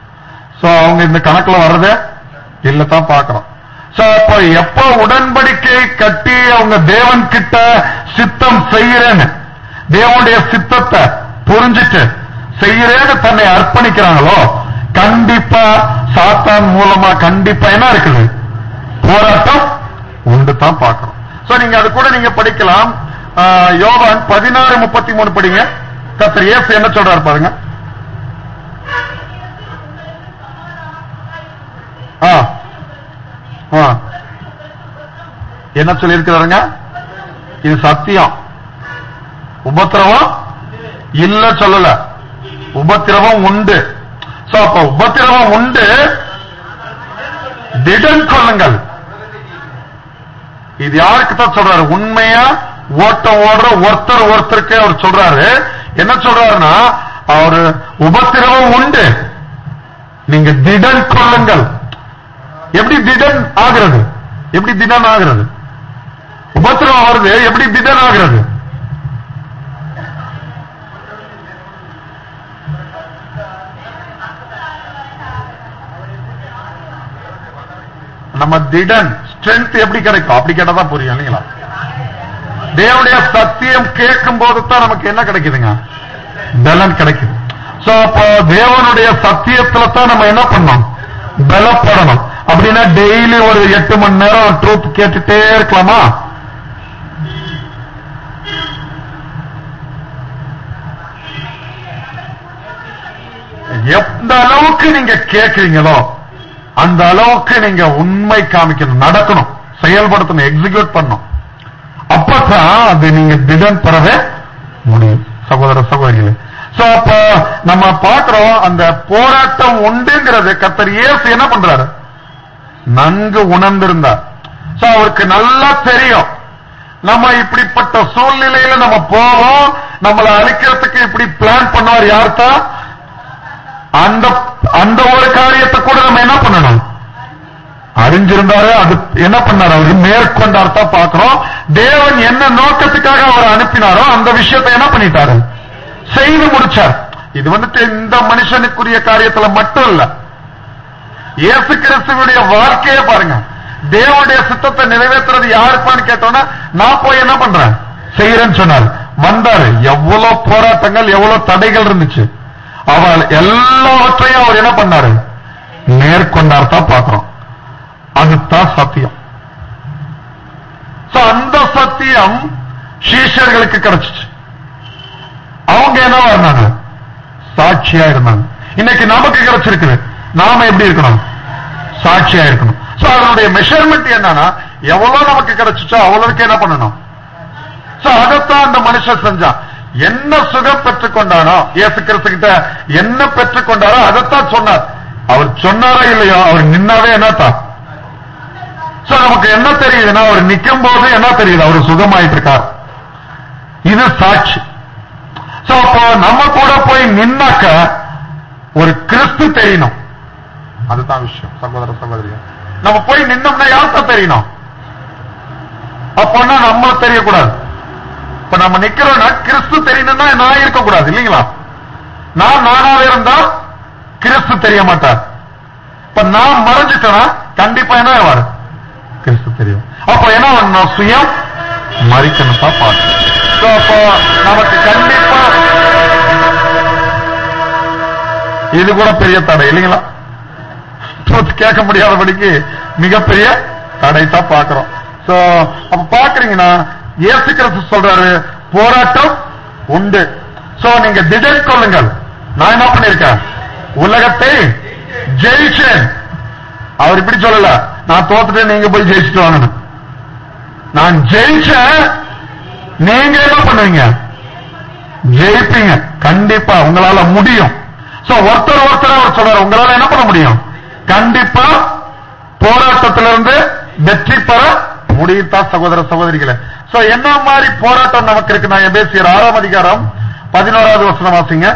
A: சோ அவங்க இந்த கணக்குல வர்றதே இல்லதான் பாக்குறோம் சோ அப்ப எப்ப உடன்படிக்கை கட்டி அவங்க தேவன் கிட்ட சித்தம் செய்யறேன்னு தேவனுடைய சித்தத்தை புரிஞ்சுட்டு செய்யறேன்னு தன்னை அர்ப்பணிக்கிறாங்களோ கண்டிப்பா சாத்தான் மூலமா கண்டிப்பா என்ன இருக்குது போராட்டம் உண்டு தான் பார்க்கிறோம் சோ நீங்க அது கூட நீங்க படிக்கலாம் ஆஹ், யோவான் பதினாறு முப்பத்தி மூணு படிங்க கத்தர் இயேசு என்ன சொல்றாரு பாருங்க ஆ ஆ. என்ன சொல்லியிருக்கிறாருங்க இது சத்தியம் உபத்திரவம் இல்ல சொல்லல உபத்திரவம் உண்டு சோ அப்ப உபத்திரவம் உண்டு திடன் கொள்ளுங்கள் இது யாருக்கு தான் சொல்றாரு உண்மையா ஓட்டம் ஓடுற ஒருத்தர் ஒருத்தருக்கு அவர் சொல்றாரு என்ன சொல்றாருன்னா அவரு உபத்திரவம் உண்டு நீங்க திடன் கொள்ளுங்கள் எப்படி திடன் ஆகிறது எப்படி திடன் ஆகிறது உபத்திரவம் வருது எப்படி திடன் ஆகிறது நம்ம திடன் ஸ்ட்ரென்த் எப்படி கிடைக்கும் அப்படி கேட்டா தான் புரியும் இல்லைங்களா தேவனுடைய சத்தியம் கேட்கும் போது தான் நமக்கு என்ன கிடைக்குதுங்க பலன் கிடைக்குது சோ அப்போ தேவனுடைய சத்தியத்துல தான் நம்ம என்ன பண்ணணும் பலப்படணும் அப்படின்னா டெய்லி ஒரு எட்டு மணி நேரம் ட்ரூத் கேட்டுட்டே இருக்கலாமா எந்த அளவுக்கு நீங்க கேட்கறீங்களோ அந்த அளவுக்கு நீங்க உண்மை காமிக்கணும் நடக்கணும் செயல்படுத்தணும் எக்ஸிக்யூட் பண்ணணும் அப்பதான் அது நீங்க திடன் பெறவே முடியும் சகோதர சகோதரிகளே சோ அப்ப நம்ம பார்க்கிறோம் அந்த போராட்டம் உண்டுங்கிறது கத்தர் இயேசு என்ன பண்றாரு நன்கு உணர்ந்திருந்தார் சோ அவருக்கு நல்லா தெரியும் நம்ம இப்படிப்பட்ட சூழ்நிலையில நம்ம போவோம் நம்மளை அழிக்கிறதுக்கு இப்படி பிளான் பண்ணுவார் யார்தான் அந்த அந்த ஒரு காரியத்தை கூட நம்ம என்ன பண்ணணும் அறிஞ்சிருந்தாரு அது என்ன பண்ணாரு அவரு மேற்கொண்டார் தான் பாக்குறோம் தேவன் என்ன நோக்கத்துக்காக அவர் அனுப்பினாரோ அந்த விஷயத்தை என்ன பண்ணிட்டாரு செய்து முடிச்சார் இது வந்துட்டு இந்த மனுஷனுக்குரிய காரியத்துல மட்டும் இல்ல இயேசு கிறிஸ்துவனுடைய வாழ்க்கையை பாருங்க தேவனுடைய சித்தத்தை நிறைவேற்றுறது யாருப்பான்னு கேட்டோன்னா நான் போய் என்ன பண்றேன் செய்யறேன்னு சொன்னார் வந்தாரு எவ்வளவு போராட்டங்கள் எவ்வளவு தடைகள் இருந்துச்சு அவள் எல்லாவற்றையும் அவர் என்ன பண்ணாரு மேற்கொண்டார் தான் பாக்குறோம் அதுதான் சத்தியம் So, அந்த சத்தியம் சீஷர்களுக்கு கிடைச்சிச்சு அவங்க என்ன இருந்தாங்க சாட்சியா இருந்தாங்க இன்னைக்கு நமக்கு கிடைச்சிருக்குது நாம எப்படி இருக்கணும் சாட்சியா இருக்கணும் சோ அதனுடைய மெஷர்மெண்ட் என்னன்னா எவ்வளவு நமக்கு கிடைச்சிச்சோ அவ்வளவுக்கு என்ன பண்ணணும் சோ அதைத்தான் அந்த மனுஷன் செஞ்சான் என்ன சுகம் பெற்றுக்கொண்டானோ இயேசு கிறிஸ்து கிட்ட என்ன பெற்றுக்கொண்டாரோ அதைத்தான் சொன்னார் அவர் சொன்னாரோ இல்லையோ அவர் நின்னாவே என்னத்தான் சோ நமக்கு என்ன தெரியுதுன்னா அவர் நிக்கும் போது என்ன தெரியுது அவர் சுகமாயிட்டு இருக்கார் இது சாட்சி சோ அப்போ நம்ம கூட போய் நின்னாக்க ஒரு கிறிஸ்து தெரியணும் அதுதான் விஷயம் சகோதர சகோதரியா நம்ம போய் நின்னோம்னா யார்தான் தெரியணும் அப்போன்னா நம்ம தெரியக்கூடாது இப்ப நம்ம நிக்கிறோம்னா கிறிஸ்து தெரியணும்னா நான் இருக்கக்கூடாது இல்லைங்களா நான் நானாவே இருந்தா கிறிஸ்து தெரிய மாட்டார் இப்ப நான் மறைஞ்சிட்டேன்னா கண்டிப்பா என்ன ஆவாரு கிறிஸ்து தெரியும் அப்ப என்ன பண்ணணும் சுயம் மறிக்கணும் தான் பார்க்கணும் So, அப்போ நமக்கு கண்டிப்பா இது கூட பெரிய தடை இல்லைங்களா truth கேட்க முடியாதபடிக்கு மிகப்பெரிய தடை தான் பார்க்கிறோம் சோ அப்ப பாக்குறீங்கன்னா இயேசு கிறிஸ்து சொல்றாரு போராட்டம் உண்டு சோ நீங்க திடன் கொள்ளுங்கள் நான் என்ன பண்ணிருக்கேன் உலகத்தை ஜெயிச்சேன் அவர் இப்படி சொல்லல நான் தோத்துட்டு நீங்க போய் ஜெயிச்சுட்டு வாங்கணும் நான் ஜெயிச்சேன் நீங்க என்ன பண்ணுவீங்க ஜெயிப்பீங்க கண்டிப்பா உங்களால முடியும் சோ ஒருத்தர் ஒருத்தர் அவர் சொல்றாரு உங்களால என்ன பண்ண முடியும் கண்டிப்பா போராட்டத்திலிருந்து வெற்றி பெற முடியுத்தான் சகோதர சகோதரிகளே சோ என்ன மாதிரி போராட்டம் நமக்கு இருக்கு நான் பேசியர் ஆறாம் அதிகாரம் பதினோராவது வசனம் வாசிங்க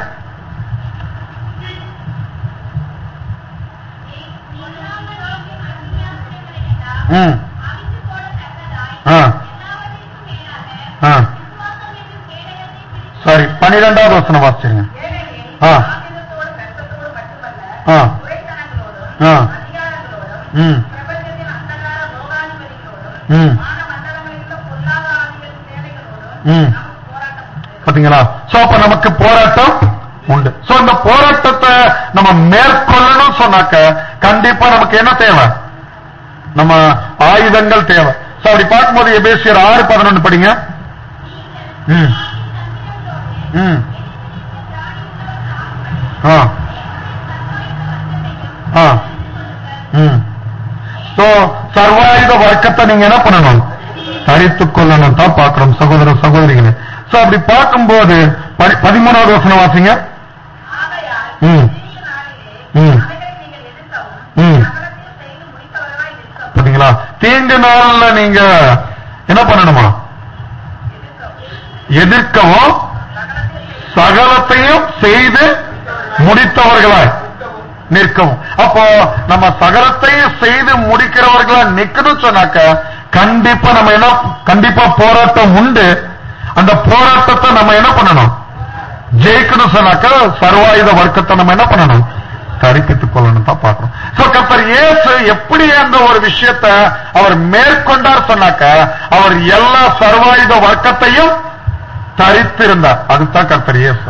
A: ம் ஆ ஆ சரி பனிரெண்டாவது வசனம் வாசிச்சிருங்க ஆ ஆ ஆ ம் ம் ம் பாத்தீங்களா சோ அப்ப நமக்கு போராட்டம் உண்டு சோ இந்த போராட்டத்தை நம்ம மேற்கொள்ளணும் சொன்னாக்க கண்டிப்பா நமக்கு என்ன தேவை நம்ம ஆயுதங்கள் தேவை சோ அப்படி பார்க்கும்போது எபேசியர் ஆறு பதினொன்னு படிங்க ம் ம் ஆ ஆ ம் சோ சர்வாயுத வர்க்கத்தை நீங்க என்ன பண்ணணும் தரித்துக் கொள்ளணும் தான் பார்க்கிறோம் சகோதர சகோதரிகளே சோ அப்படி பார்க்கும்போது பதி- பதிமூணாவது வசனம் வாசிங்க ம் ம் ம் பாத்தீங்களா தீங்கு நாள்ல நீங்க என்ன பண்ணணுமா எதிர்க்கவும் சகலத்தையும் செய்து முடித்தவர்களாய் நிற்கவும் அப்போ நம்ம சகலத்தையும் செய்து முடிக்கிறவர்களா நிக்கணும் சொன்னாக்க கண்டிப்பா நம்ம என்ன கண்டிப்பா போராட்டம் உண்டு அந்த போராட்டத்தை நம்ம என்ன பண்ணணும் ஜெயிக்கணும் சொன்னாக்க சர்வாயுத வர்க்கத்தை நம்ம என்ன பண்ணணும் தரிப்பித்துக் கொள்ளணும் தான் பார்க்கிறோம் சோ கர்த்தர் இயேசு எப்படி அந்த ஒரு விஷயத்தை அவர் மேற்கொண்டார் சொன்னாக்க அவர் எல்லா சர்வாயுத வர்க்கத்தையும் தரித்திருந்தார் அதுதான் கர்த்தர் இயேசு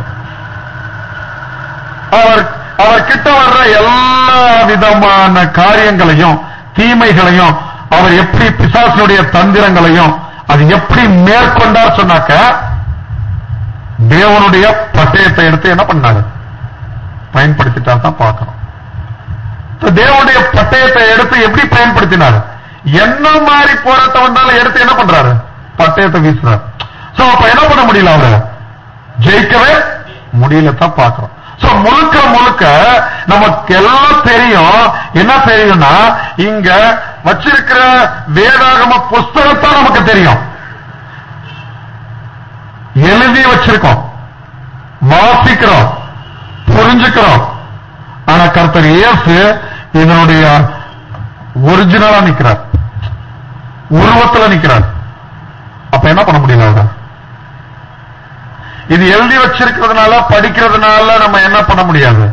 A: அவர் அவர் கிட்ட வர்ற எல்லா விதமான காரியங்களையும் தீமைகளையும் அவர் எப்படி பிசாசனுடைய தந்திரங்களையும் அது எப்படி மேற்கொண்டார் சொன்னாக்க தேவனுடைய பட்டயத்தை எடுத்து என்ன பண்ணாரு பயன்படுத்திட்டா தான் பார்க்கிறோம் இப்ப தேவனுடைய பட்டயத்தை எடுத்து எப்படி பயன்படுத்தினார் என்ன மாதிரி போராட்ட வந்தாலும் எடுத்து என்ன பண்றாரு பட்டயத்தை வீசுறாரு சோ அப்ப என்ன பண்ண முடியல அவரு ஜெயிக்கவே முடியல தான் பாக்குறோம் சோ முழுக்க முழுக்க நமக்கு எல்லாம் தெரியும் என்ன தெரியும்னா இங்க வச்சிருக்கிற வேதாகம புஸ்தகத்தான் நமக்கு தெரியும் எழுதி வச்சிருக்கோம் வாசிக்கிறோம் புரிஞ்சுக்கிறோம் ஆனா கர்த்தர் இயேசு இதனுடைய ஒரிஜினலா நிக்கிறார் உருவத்துல நிக்கிறார் அப்ப என்ன பண்ண முடியல அவரை இது எழுதி வச்சிருக்கிறதுனால படிக்கிறதுனால நம்ம என்ன பண்ண முடியாது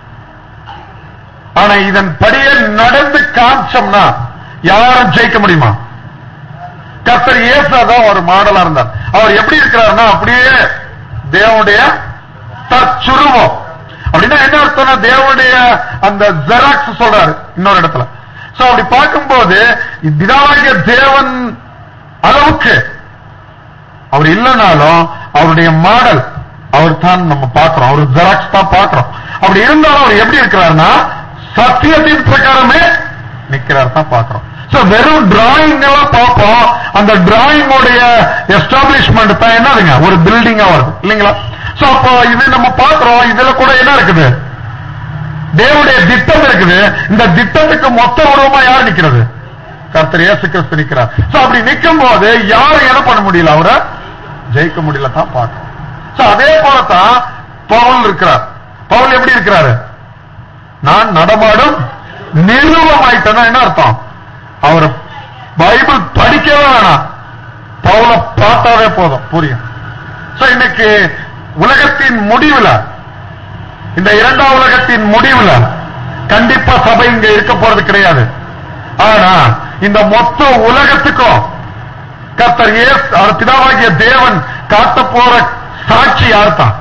A: ஆனா இதன் படியே நடந்து காமிச்சோம்னா யாரும் ஜெயிக்க முடியுமா கர்த்தர் இயேசு அதான் ஒரு மாடலா இருந்தார் அவர் எப்படி இருக்கிறாருன்னா அப்படியே தேவனுடைய தற்சுருவம் அப்படின்னா என்ன அர்த்தம்னா தேவனுடைய அந்த ஜெராக்ஸ் சொல்றாரு இன்னொரு இடத்துல சோ அப்படி பார்க்கும்போது பிதாவாகிய தேவன் அளவுக்கு அவர் இல்லைனாலும் அவருடைய மாடல் அவர் தான் நம்ம பார்க்கிறோம் அவர் ஜெராக்ஸ் தான் பார்க்கிறோம் அப்படி இருந்தாலும் அவர் எப்படி இருக்கிறாருன்னா சத்தியத்தின் பிரகாரமே நிக்கிறார் தான் பார்க்கிறோம் சோ வெறும் டிராயிங் எல்லாம் பார்ப்போம் அந்த டிராயிங் உடைய எஸ்டாப்ளிஷ்மெண்ட் தான் என்னதுங்க ஒரு பில்டிங்கா வருது இல்லைங்களா சோ அப்போ இது நம்ம பார்க்கிறோம் இதுல கூட என்ன இருக்குது தேவனுடைய திட்டம் இருக்குது இந்த திட்டத்துக்கு மொத்த உருவமா யார் நிக்கிறது கர்த்தர் இயேசு கிறிஸ்து நிக்கிறார் சோ அப்படி நிற்கும் போது யாரும் என்ன பண்ண முடியல அவரை ஜெயிக்க முடியல தான் பார்க்கிறோம் சோ அதே போலதான் பவுல் இருக்கிறார் பவுல் எப்படி இருக்கிறாரு நான் நடமாடும் நிறுவம் ஆயிட்டேன்னா என்ன அர்த்தம் அவர் பைபிள் படிக்கவே வேணாம் பவுல பார்த்தாவே போதும் புரியும் சோ இன்னைக்கு உலகத்தின் முடிவுல இந்த இரண்டாம் உலகத்தின் முடிவுல கண்டிப்பா சபை இங்க இருக்க போறது கிடையாது ஆனா இந்த மொத்த உலகத்துக்கும் கர்த்தர் இயேசு அவர் பிதாவாகிய தேவன் காட்ட போற சாட்சி யார் தான்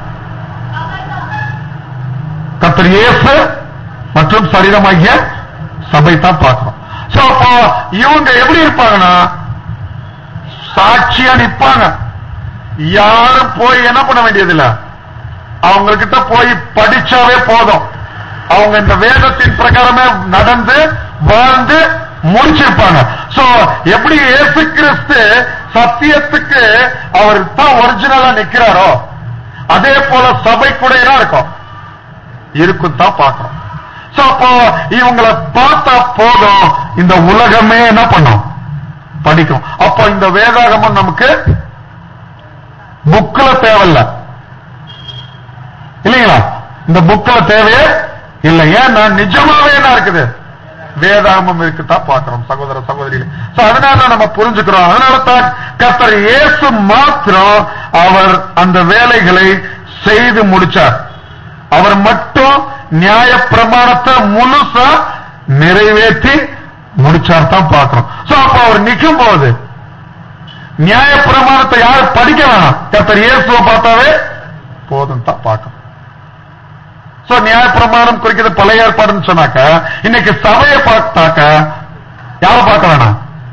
A: கர்த்தர் இயேசு மற்றும் சரீரமாகிய சபை தான் பார்க்கிறோம் சோ அப்போ இவங்க எப்படி இருப்பாங்கன்னா சாட்சியா நிப்பாங்க யாரும் போய் என்ன பண்ண வேண்டியதில்ல அவங்க கிட்ட போய் படிச்சாவே போதும் அவங்க இந்த வேதத்தின் பிரகாரமே நடந்து வாழ்ந்து முடிச்சிருப்பாங்க சோ எப்படி இயேசு கிறிஸ்து சத்தியத்துக்கு அவர் தான் ஒரிஜினலா நிக்கிறாரோ அதே போல சபை கூட என்ன இருக்கும் இருக்கும் தான் பார்க்கிறோம் சோ அப்போ இவங்களை பார்த்தா போதும் இந்த உலகமே என்ன பண்ணும் படிக்கும் அப்போ இந்த வேதாகமம் நமக்கு புக்ல தேவையில்ல இல்லைங்களா இந்த புக்ல தேவையே இல்லை ஏன்னா நிஜமாவே என்ன இருக்குது வேதாகமம் இருக்குதான் பார்க்கிறோம் சகோதர சகோதரிகளே சோ அதனால நம்ம புரிஞ்சுக்கிறோம் அதனால தான் கர்த்தர் இயேசு மாத்திரம் அவர் அந்த வேலைகளை செய்து முடிச்சார் அவர் மட்டும் நியாய பிரமாணத்தை முழுசா நிறைவேற்றி முடிச்சார் தான் பார்க்கிறோம் சோ அப்ப அவர் நிற்கும் போது நியாய பிரமாணத்தை யாரும் படிக்க வேணாம் கர்த்தர் இயேசுவை பார்த்தாவே போதும் தான் பார்க்கணும் சோ நியாய பிரமாணம் குறிக்கிறது பழைய ஏற்பாடுன்னு சொன்னாக்க இன்னைக்கு சபையை பார்த்தாக்க யாரை பார்க்க வேணாம்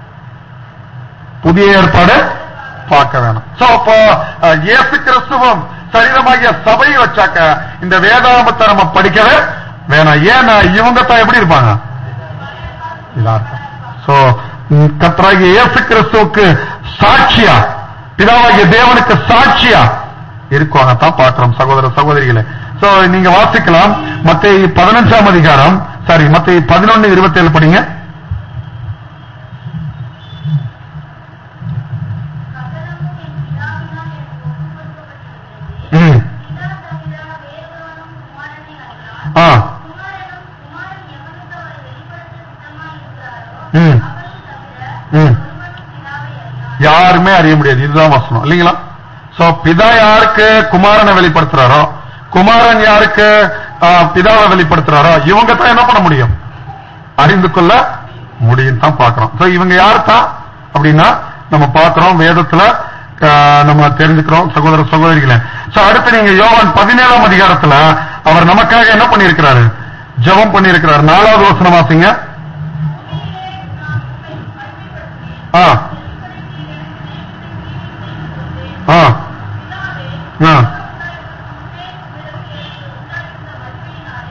A: புதிய ஏற்பாடு பார்க்க வேணாம் சோ அப்போ அஹ், இயேசு கிறிஸ்துவம் சரீரமாகிய சபையை வச்சாக்க இந்த வேதாகமத்தை நம்ம படிக்கவே வேணாம் ஏன்னா இவங்க தான் எப்படி இருப்பாங்க இதா இருக்கும் சோ கத்தராகிய இயேசு கிறிஸ்துவுக்கு சாட்சியா பிதாவாகிய தேவனுக்கு சாட்சியா இருக்குவாங்க தான் பார்க்கிறோம் சகோதர சகோதரிகளே சோ நீங்க வாசிக்கலாம் மத்திய பதினஞ்சாம் அதிகாரம் சாரி மத்திய பதினொன்னு இருபத்தி ஏழு படிங்க ம் ஆ ம் ம் யாருமே அறிய முடியாது இதுதான் வசனம் இல்லைங்களா சோ பிதா யாருக்கு குமாரனை வெளிப்படுத்துறாரோ குமாரன் யாருக்கு ஆ, பிதாவை வெளிப்படுத்துறாரோ இவங்க தான் என்ன பண்ண முடியும் அறிந்து கொள்ள முடியும் தான் பார்க்கிறோம் சோ இவங்க யார் தான் அப்படின்னா நம்ம பார்க்கிறோம் வேதத்துல ஆ, நம்ம தெரிஞ்சுக்கிறோம் சகோதர சகோதரிகளே சோ அடுத்து நீங்க யோவான் பதினேழாம் அதிகாரத்துல அவர் நமக்காக என்ன பண்ணியிருக்கிறாரு ஜெபம் பண்ணியிருக்கிறார் நாலாவது வசனம் வாசிங்க ஆ ஆ ஆ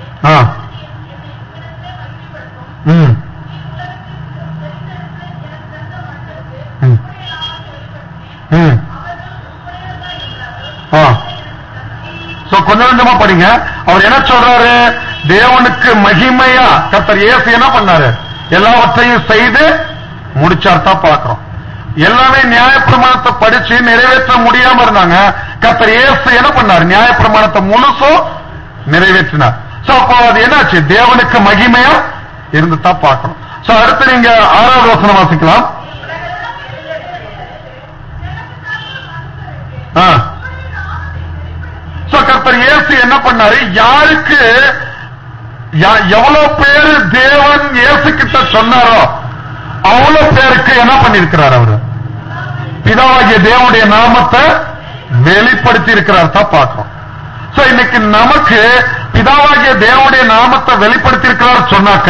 A: ஆ சோ கொஞ்சம் கொஞ்சமா படிங்க அவர் என்ன சொல்றாரு தேவனுக்கு மகிமையா கர்த்தர் இயேசு என்ன பண்ணாரு எல்லாவற்றையும் செய்து முடிச்சார் தான் பார்க்கிறோம் எல்லாமே நியாயப்பிரமாணத்தை படிச்சு நிறைவேற்ற முடியாம இருந்தாங்க கர்த்தர் இயேசு என்ன பண்ணார் நியாயப்பிரமாணத்தை முழுசும் நிறைவேற்றினார் சோ அப்போ அது என்னாச்சு தேவனுக்கு மகிமையா இருந்து தான் பார்க்கணும் சோ அடுத்து நீங்க ஆறாவது வசனம் வாசிக்கலாம் ஆ சோ கர்த்தர் இயேசு என்ன பண்ணாரு யாருக்கு யா- எவ்வளவு பேரு தேவன் இயேசு கிட்ட சொன்னாரோ அவ்வளவு பேருக்கு என்ன பண்ணிருக்கிறார் அவரு பிதாவாகிய தேவனுடைய நாமத்தை வெளிப்படுத்தி இருக்கிறார் தான் பார்க்கிறோம் சோ இன்னைக்கு நமக்கு பிதாவாகிய தேவனுடைய நாமத்தை வெளிப்படுத்தி இருக்கிறார் சொன்னாக்க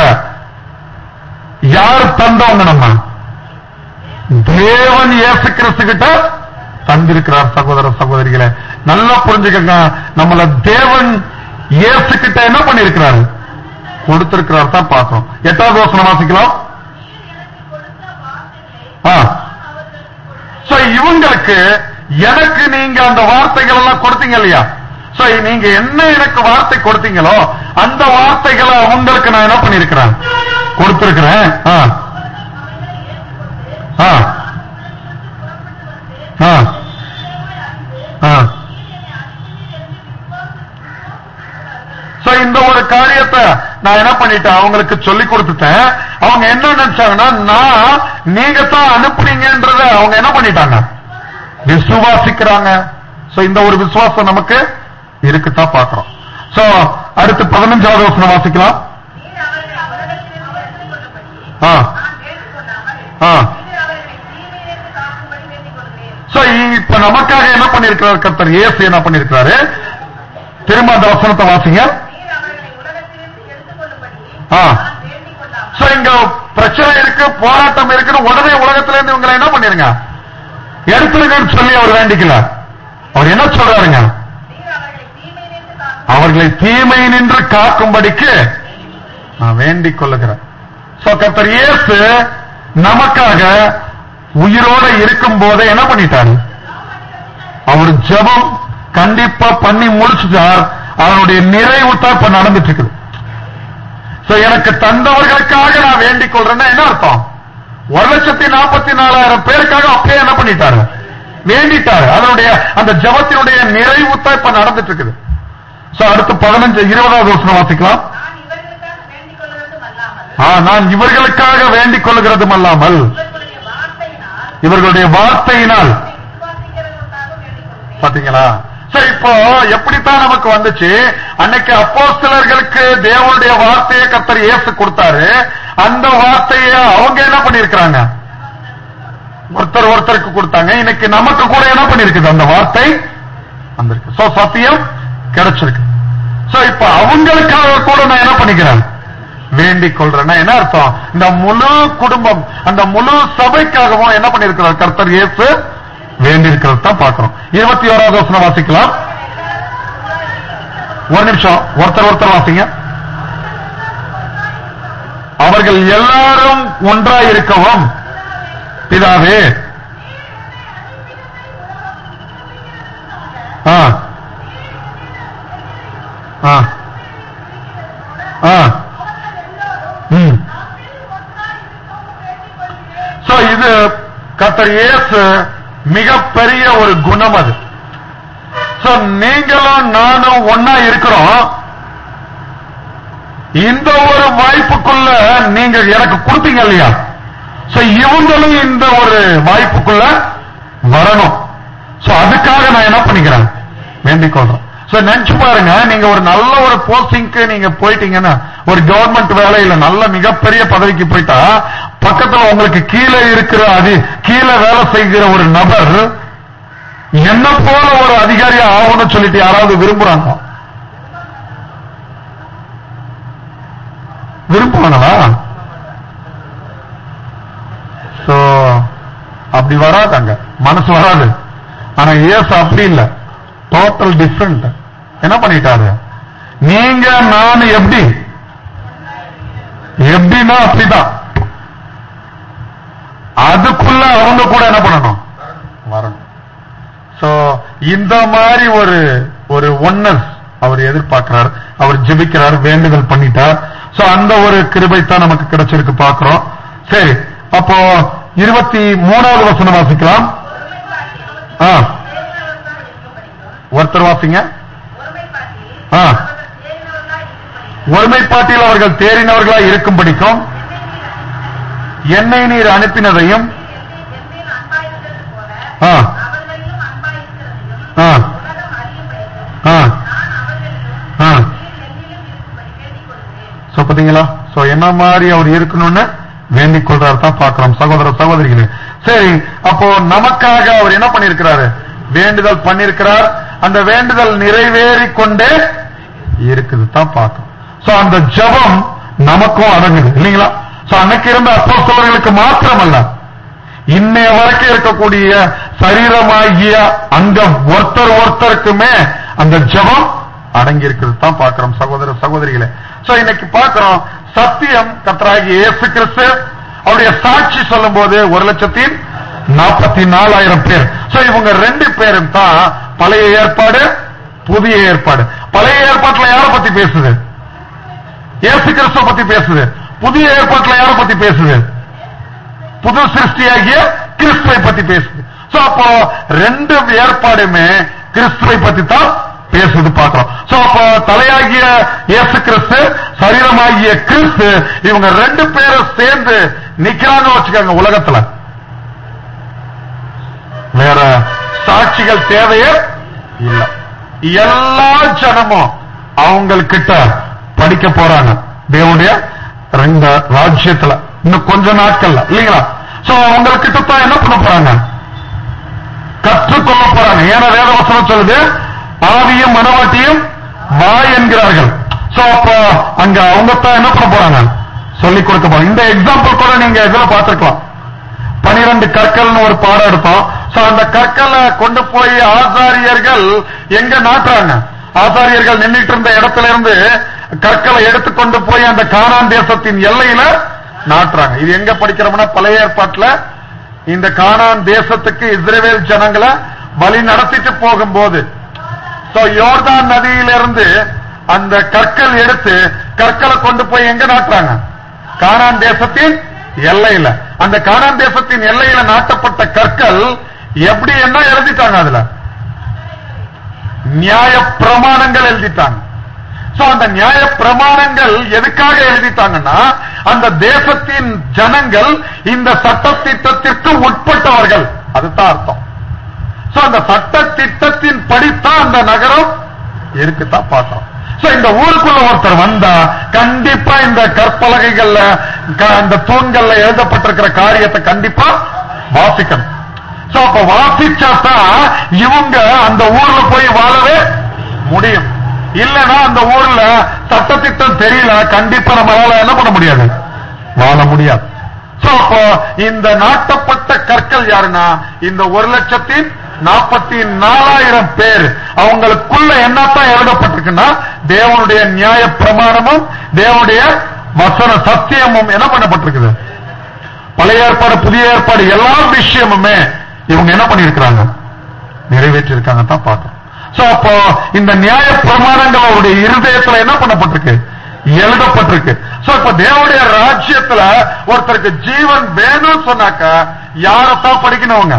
A: யார் தந்தவங்க நம்ம தேவன் இயேசு கிறிஸ்து கிட்ட தந்திருக்கிறார் சகோதர சகோதரிகளே நல்லா புரிஞ்சுக்கங்க நம்மள தேவன் இயேசு கிட்ட என்ன பண்ணிருக்கிறாரு கொடுத்திருக்கிறார் தான் பார்க்கிறோம் எட்டாவது வசனம் வாசிக்கலாம் ஆ சோ இவங்களுக்கு எனக்கு நீங்க அந்த வார்த்தைகள் எல்லாம் கொடுத்தீங்க இல்லையா சோ நீங்க என்ன எனக்கு வார்த்தை கொடுத்தீங்களோ அந்த வார்த்தைகளை அவங்களுக்கு நான் என்ன பண்ணிருக்கிறேன் கொடுத்திருக்கிறேன் ஆ ஆ ஆ ஆ சோ இந்த ஒரு காரியத்தை நான் என்ன பண்ணிட்டேன் அவங்களுக்கு சொல்லி கொடுத்துட்டேன் அவங்க என்ன நினைச்சாங்கன்னா நான் நீங்க தான் அனுப்புனீங்கன்றத அவங்க என்ன பண்ணிட்டாங்க விசுவாசிக்கிறாங்க சோ இந்த ஒரு விசுவாசம் நமக்கு இருக்குதான் பாக்குறோம் சோ அடுத்து பதினஞ்சாவது வசனம் வாசிக்கலாம் ஆ ஆ சோ இப்ப நமக்காக என்ன பண்ணிருக்கிறார் கர்த்தர் இயேசு என்ன பண்ணிருக்கிறாரு திரும்ப அந்த வசனத்தை வாசிங்க ஆ. சோ இங்க பிரச்சனை இருக்கு போராட்டம் இருக்குன்னு உடனே உலகத்துல இருந்து இவங்களை என்ன பண்ணிருங்க எடுத்துருங்கன்னு சொல்லி அவர் வேண்டிக்கல அவர் என்ன சொல்றாருங்க அவர்களை தீமை நின்று காக்கும்படிக்கு நான் வேண்டிக் கொள்ளுகிறேன் சோ கர்த்தர் இயேசு நமக்காக உயிரோட இருக்கும் போதே என்ன பண்ணிட்டாரு அவர் ஜெபம் கண்டிப்பா பண்ணி முடிச்சுட்டார் அவனுடைய நிறைவு தான் இப்ப நடந்துட்டு இருக்குது சோ எனக்கு தந்தவர்களுக்காக நான் வேண்டிக் கொள்றேன்னா என்ன அர்த்தம் ஒரு லட்சத்தி நாற்பத்தி நாலாயிரம் பேருக்காக அப்பயே என்ன பண்ணிட்டாரு வேண்டிட்டாரு அதனுடைய அந்த ஜபத்தினுடைய நிறைவு தான் இப்ப நடந்துட்டு இருக்குது சோ அடுத்து பதினஞ்சு இருபதாவது வருஷம் வாசிக்கலாம் ஆ, நான் இவர்களுக்காக வேண்டிக் கொள்கிறதும் அல்லாமல் இவர்களுடைய வார்த்தையினால் பாத்தீங்களா சரி இப்போ எப்படித்தான் நமக்கு வந்துச்சு அன்னைக்கு அப்போஸ்தலர்களுக்கு தேவனுடைய வார்த்தையை கர்த்தர் இயேசு கொடுத்தாரு அந்த வார்த்தையை அவங்க என்ன பண்ணிருக்கிறாங்க ஒருத்தர் ஒருத்தருக்கு கொடுத்தாங்க இன்னைக்கு நமக்கு கூட என்ன பண்ணிருக்குது அந்த வார்த்தை வந்திருக்கு சோ சத்தியம் கிடைச்சிருக்கு சோ இப்ப அவங்களுக்காக கூட நான் என்ன பண்ணிக்கிறேன் வேண்டிக் கொள்றேன்னா என்ன அர்த்தம் இந்த முழு குடும்பம் அந்த முழு சபைக்காகவும் என்ன பண்ணிருக்கிறார் கர்த்தர் இயேசு வேண்டி இருக்கிறது தான் பார்க்கிறோம் இருபத்தி ஓராவது வசனம் வாசிக்கலாம் ஒரு நிமிஷம் ஒருத்தர் ஒருத்தர் வாசிங்க அவர்கள் எல்லாரும் ஒன்றாய் இருக்கவும் பிதாவே ஆ ஆ ஆ ம் சோ இது கர்த்தர் இயேசு மிகப்பெரிய ஒரு குணம் அது சோ நீங்களும் நானும் ஒன்னா இருக்கிறோம் இந்த ஒரு வாய்ப்புக்குள்ள நீங்க எனக்கு கொடுத்தீங்க இல்லையா சோ இவங்களும் இந்த ஒரு வாய்ப்புக்குள்ள வரணும் சோ அதுக்காக நான் என்ன பண்ணிக்கிறேன் வேண்டிக் கொள்றேன் சோ நினைச்சு பாருங்க நீங்க ஒரு நல்ல ஒரு போஸ்டிங்க்கு நீங்க போயிட்டீங்கன்னா ஒரு கவர்மெண்ட் வேலையில நல்ல மிகப்பெரிய பதவிக்கு போயிட்டா பக்கத்துல உங்களுக்கு கீழே இருக்கிற அது கீழே வேலை செய்கிற ஒரு நபர் என்ன போல ஒரு அதிகாரியா ஆகணும்னு சொல்லிட்டு யாராவது விரும்புறாங்க விரும்புவாங்களா சோ அப்படி வராதாங்க மனசு வராது ஆனா இயேசு அப்படி இல்ல டோட்டல் டிஃபரெண்ட் என்ன பண்ணிட்டாரு நீங்க நான் எப்படி எப்படின்னா அப்படிதான் அதுக்குள்ள அவங்க கூட என்ன பண்ணணும் வரணும் சோ இந்த மாதிரி ஒரு ஒரு ஒன்னஸ் அவர் எதிர்பார்க்கிறார் அவர் ஜெபிக்கிறார் வேண்டுதல் பண்ணிட்டார் சோ அந்த ஒரு கிருபை தான் நமக்கு கிடைச்சிருக்கு பார்க்கிறோம் சரி அப்போ இருபத்தி மூணாவது வசனம் வாசிக்கலாம் ஆ ஒருத்தர் வாசிங்க ஆ ஒருமைப்பாட்டில் அவர்கள் தேறினவர்களாய் இருக்கும் படிக்கும் எண்ணெய் நீர் அனுப்பினதையும் ஆ ஆ ஆ ஆ சோ பாத்தீங்களா சோ என்ன மாதிரி அவர் இருக்கணும்னு வேண்டிக் கொள்றாரு தான் பார்க்கிறோம் சகோதர சகோதரிகளே சரி அப்போ நமக்காக அவர் என்ன பண்ணிருக்கிறாரு வேண்டுதல் பண்ணிருக்கிறார் அந்த வேண்டுதல் நிறைவேறி கொண்டே இருக்குது தான் பார்க்கிறோம் சோ அந்த ஜெபம் நமக்கும் அடங்குது இல்லைங்களா சோ அன்னைக்கு இருந்த அப்போஸ்தலர்களுக்கு மாத்திரமல்ல இன்னைய வரைக்கும் இருக்கக்கூடிய சரீரமாகிய அங்கம் ஒருத்தர் ஒருத்தருக்குமே அந்த ஜெபம் அடங்கி இருக்கிறது தான் பார்க்கிறோம் சகோதர சகோதரிகளே சோ இன்னைக்கு பார்க்கிறோம் சத்தியம் கத்தராகிய இயேசு கிறிஸ்து அவருடைய சாட்சி சொல்லும் போது ஒரு லட்சத்தின் நாற்பத்தி நாலாயிரம் பேர் சோ இவங்க ரெண்டு பேரும் தான் பழைய ஏற்பாடு புதிய ஏற்பாடு பழைய ஏற்பாட்டுல யாரை பத்தி பேசுது இயேசு கிறிஸ்துவ பத்தி பேசுது புதிய ஏற்பாட்டுல யாரை பத்தி பேசுது புது சிருஷ்டியாகிய கிறிஸ்துவை பத்தி பேசுது சோ அப்போ ரெண்டு ஏற்பாடுமே கிறிஸ்துவை பத்தி தான் பேசுது பார்க்கிறோம் சோ அப்போ தலையாகிய இயேசு கிறிஸ்து சரீரமாகிய கிறிஸ்து இவங்க ரெண்டு பேரும் சேர்ந்து நிக்கிறாங்க வச்சுக்கோங்க உலகத்துல வேற சாட்சிகள் தேவையே இல்ல எல்லா ஜனமும் அவங்கக்கிட்ட படிக்க போறாங்க தேவனுடைய ரெண்டு ராஜ்யத்துல இன்னும் கொஞ்ச நாட்கள்ல இல்லைங்களா சோ அவங்கக்கிட்ட தான் என்ன பண்ண போறாங்க கற்றுக்கொள்ள போறாங்க ஏன்னா வேதவசனம் சொல்லுது ஆவியும் மனவாட்டியும் வா என்கிறார்கள் சோ அப்ப அங்க அவங்க தான் என்ன பண்ண போறாங்க சொல்லிக் கொடுக்க போறாங்க இந்த எக்ஸாம்பிள் கூட நீங்க இதுல பார்த்திருக்கலாம் பனிரெண்டு கற்கள்னு ஒரு பாடம் எடுத்தோம் சோ அந்த கற்களை கொண்டு போய் ஆசாரியர்கள் எங்க நாட்டுறாங்க ஆசாரியர்கள் நின்றுட்டு இருந்த இடத்துல இருந்து கற்களை எடுத்துக்கொண்டு போய் அந்த கானான் தேசத்தின் எல்லையில நாட்டுறாங்க இது எங்க படிக்கிறோம்னா பழைய ஏற்பாட்டுல இந்த கானான் தேசத்துக்கு இஸ்ரேல் ஜனங்களை வழி நடத்திட்டு போகும்போது சோ யோர்தான் நதியிலிருந்து அந்த கற்கள் எடுத்து கற்களை கொண்டு போய் எங்க நாட்டுறாங்க கானான் தேசத்தின் எல்லையில அந்த கானான் தேசத்தின் எல்லையில நாட்டப்பட்ட கற்கள் எப்படி என்ன எழுதிட்டாங்க அதுல நியாய பிரமாணங்கள் எழுதிட்டாங்க சோ அந்த நியாய பிரமாணங்கள் எதுக்காக எழுதிட்டாங்கன்னா அந்த தேசத்தின் ஜனங்கள் இந்த சட்ட திட்டத்திற்கு உட்பட்டவர்கள் அதுதான் அர்த்தம் சோ அந்த சட்ட திட்டத்தின் படித்தான் அந்த நகரம் இருக்குதான் பார்த்தோம் சோ இந்த ஊருக்குள்ள ஒருத்தர் வந்தா கண்டிப்பா இந்த கற்பலகைகள்ல க- அந்த தூண்கள்ல எழுதப்பட்டிருக்கிற காரியத்தை கண்டிப்பா வாசிக்கணும் சோ அப்ப வாசிச்சாதான் இவங்க அந்த ஊர்ல போய் வாழவே முடியும் இல்லனா அந்த ஊர்ல சட்டத்திட்டம் தெரியல கண்டிப்பா நம்மளால என்ன பண்ண முடியாது வாழ முடியாது சோ அப்போ இந்த நாட்டப்பட்ட கற்கள் யாருன்னா இந்த ஒரு லட்சத்தின் நாற்பத்தி நாலாயிரம் பேர் அவங்களுக்குள்ள என்னத்தான் எழுதப்பட்டிருக்குன்னா தேவனுடைய நியாய பிரமாணமும் தேவனுடைய வசன சத்தியமும் என்ன பண்ணப்பட்டிருக்குது பழைய ஏற்பாடு புதிய ஏற்பாடு எல்லா விஷயமுமே இவங்க என்ன பண்ணிருக்கிறாங்க நிறைவேற்றி இருக்காங்க தான் பார்த்தோம் சோ அப்போ இந்த நியாய பிரமாணங்கள் அவருடைய இருதயத்துல என்ன பண்ணப்பட்டிருக்கு எழுதப்பட்டிருக்கு சோ இப்ப தேவனுடைய ராஜ்யத்துல ஒருத்தருக்கு ஜீவன் வேணும்னு சொன்னாக்க யாரத்தான் படிக்கணுங்க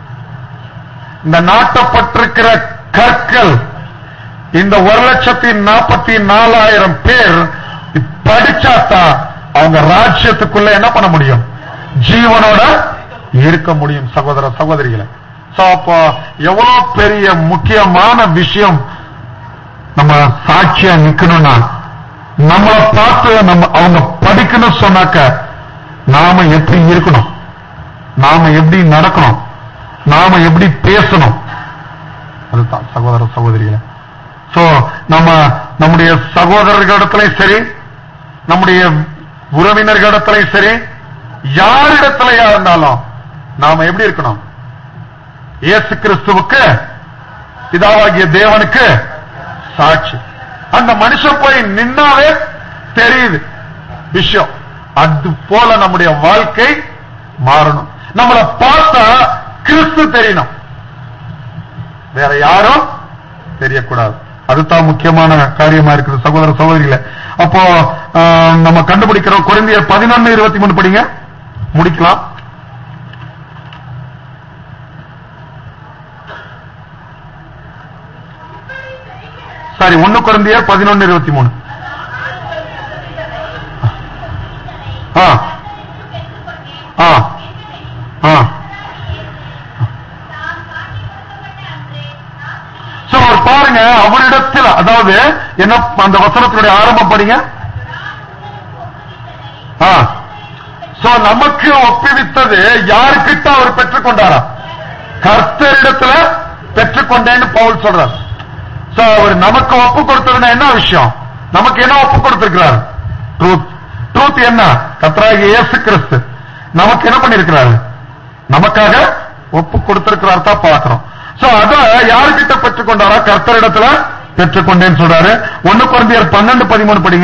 A: இந்த நாட்டப்பட்டிருக்கிற கற்கள் இந்த ஒரு லட்சத்தி நாற்பத்தி நாலாயிரம் பேர் படிச்சாதான் அவங்க ராஜ்யத்துக்குள்ள என்ன பண்ண முடியும் ஜீவனோட இருக்க முடியும் சகோதர சகோதரிகளை சோ அப்போ எவ்வளவு பெரிய முக்கியமான விஷயம் நம்ம சாட்சியா நிக்கணும்னா நம்மளை பார்த்து நம்ம அவங்க படிக்கணும் சொன்னாக்க நாம எப்படி இருக்கணும் நாம எப்படி நடக்கணும் நாம எப்படி பேசணும் அதுதான் சகோதர சகோதரிகளை சோ நம்ம நம்முடைய சகோதரர்களிடத்திலையும் சரி நம்முடைய உறவினர்களிடத்திலையும் சரி யாரிடத்திலையா இருந்தாலும் நாம எப்படி இருக்கணும் இயேசு கிறிஸ்துவுக்கு பிதாவாகிய தேவனுக்கு சாட்சி அந்த மனுஷன் போய் நின்னாவே தெரியுது விஷயம் அது போல நம்முடைய வாழ்க்கை மாறணும் நம்மளை பார்த்தா கிறிஸ்து தெரியணும் வேற யாரும் தெரியக்கூடாது அதுதான் முக்கியமான காரியமா இருக்குது சகோதர சகோதரிகளே அப்போ ஆஹ், நம்ம கண்டுபிடிக்கிறோம் குறைந்தியர் பதினொன்னு இருபத்தி மூணு படிங்க முடிக்கலாம் சாரி ஒன்னு குறைந்தியர் பதினொன்னு இருபத்தி மூணு ஆ ஆ ஆ சோ அவர் பாருங்க அவரிடத்தில் அதாவது என்ன அந்த வசனத்தினுடைய ஆரம்பம் படிங்க ஆ சோ நமக்கு ஒப்புவித்தது யாருக்கிட்ட அவர் பெற்றுக்கொண்டாரா கர்த்தரிடத்துல பெற்றுக்கொண்டேன்னு பவுல் சொல்றார் சோ அவர் நமக்கு ஒப்பு கொடுத்ததுன்னா என்ன விஷயம் நமக்கு என்ன ஒப்பு கொடுத்திருக்கிறார் ட்ரூத் ட்ரூத் என்ன கர்த்தராகிய இயேசு கிறிஸ்து நமக்கு என்ன பண்ணிருக்கிறாரு நமக்காக ஒப்பு கொடுத்திருக்கிறார் தான் பார்க்கிறோம் சோ அத யாருக்கிட்ட பெற்றுக்கொண்டாரா கர்த்தரிடத்துல பெற்றுக்கொண்டேன்னு சொல்றாரு ஒண்ணு குழந்தையர் பன்னெண்டு பதிமூணு படிங்க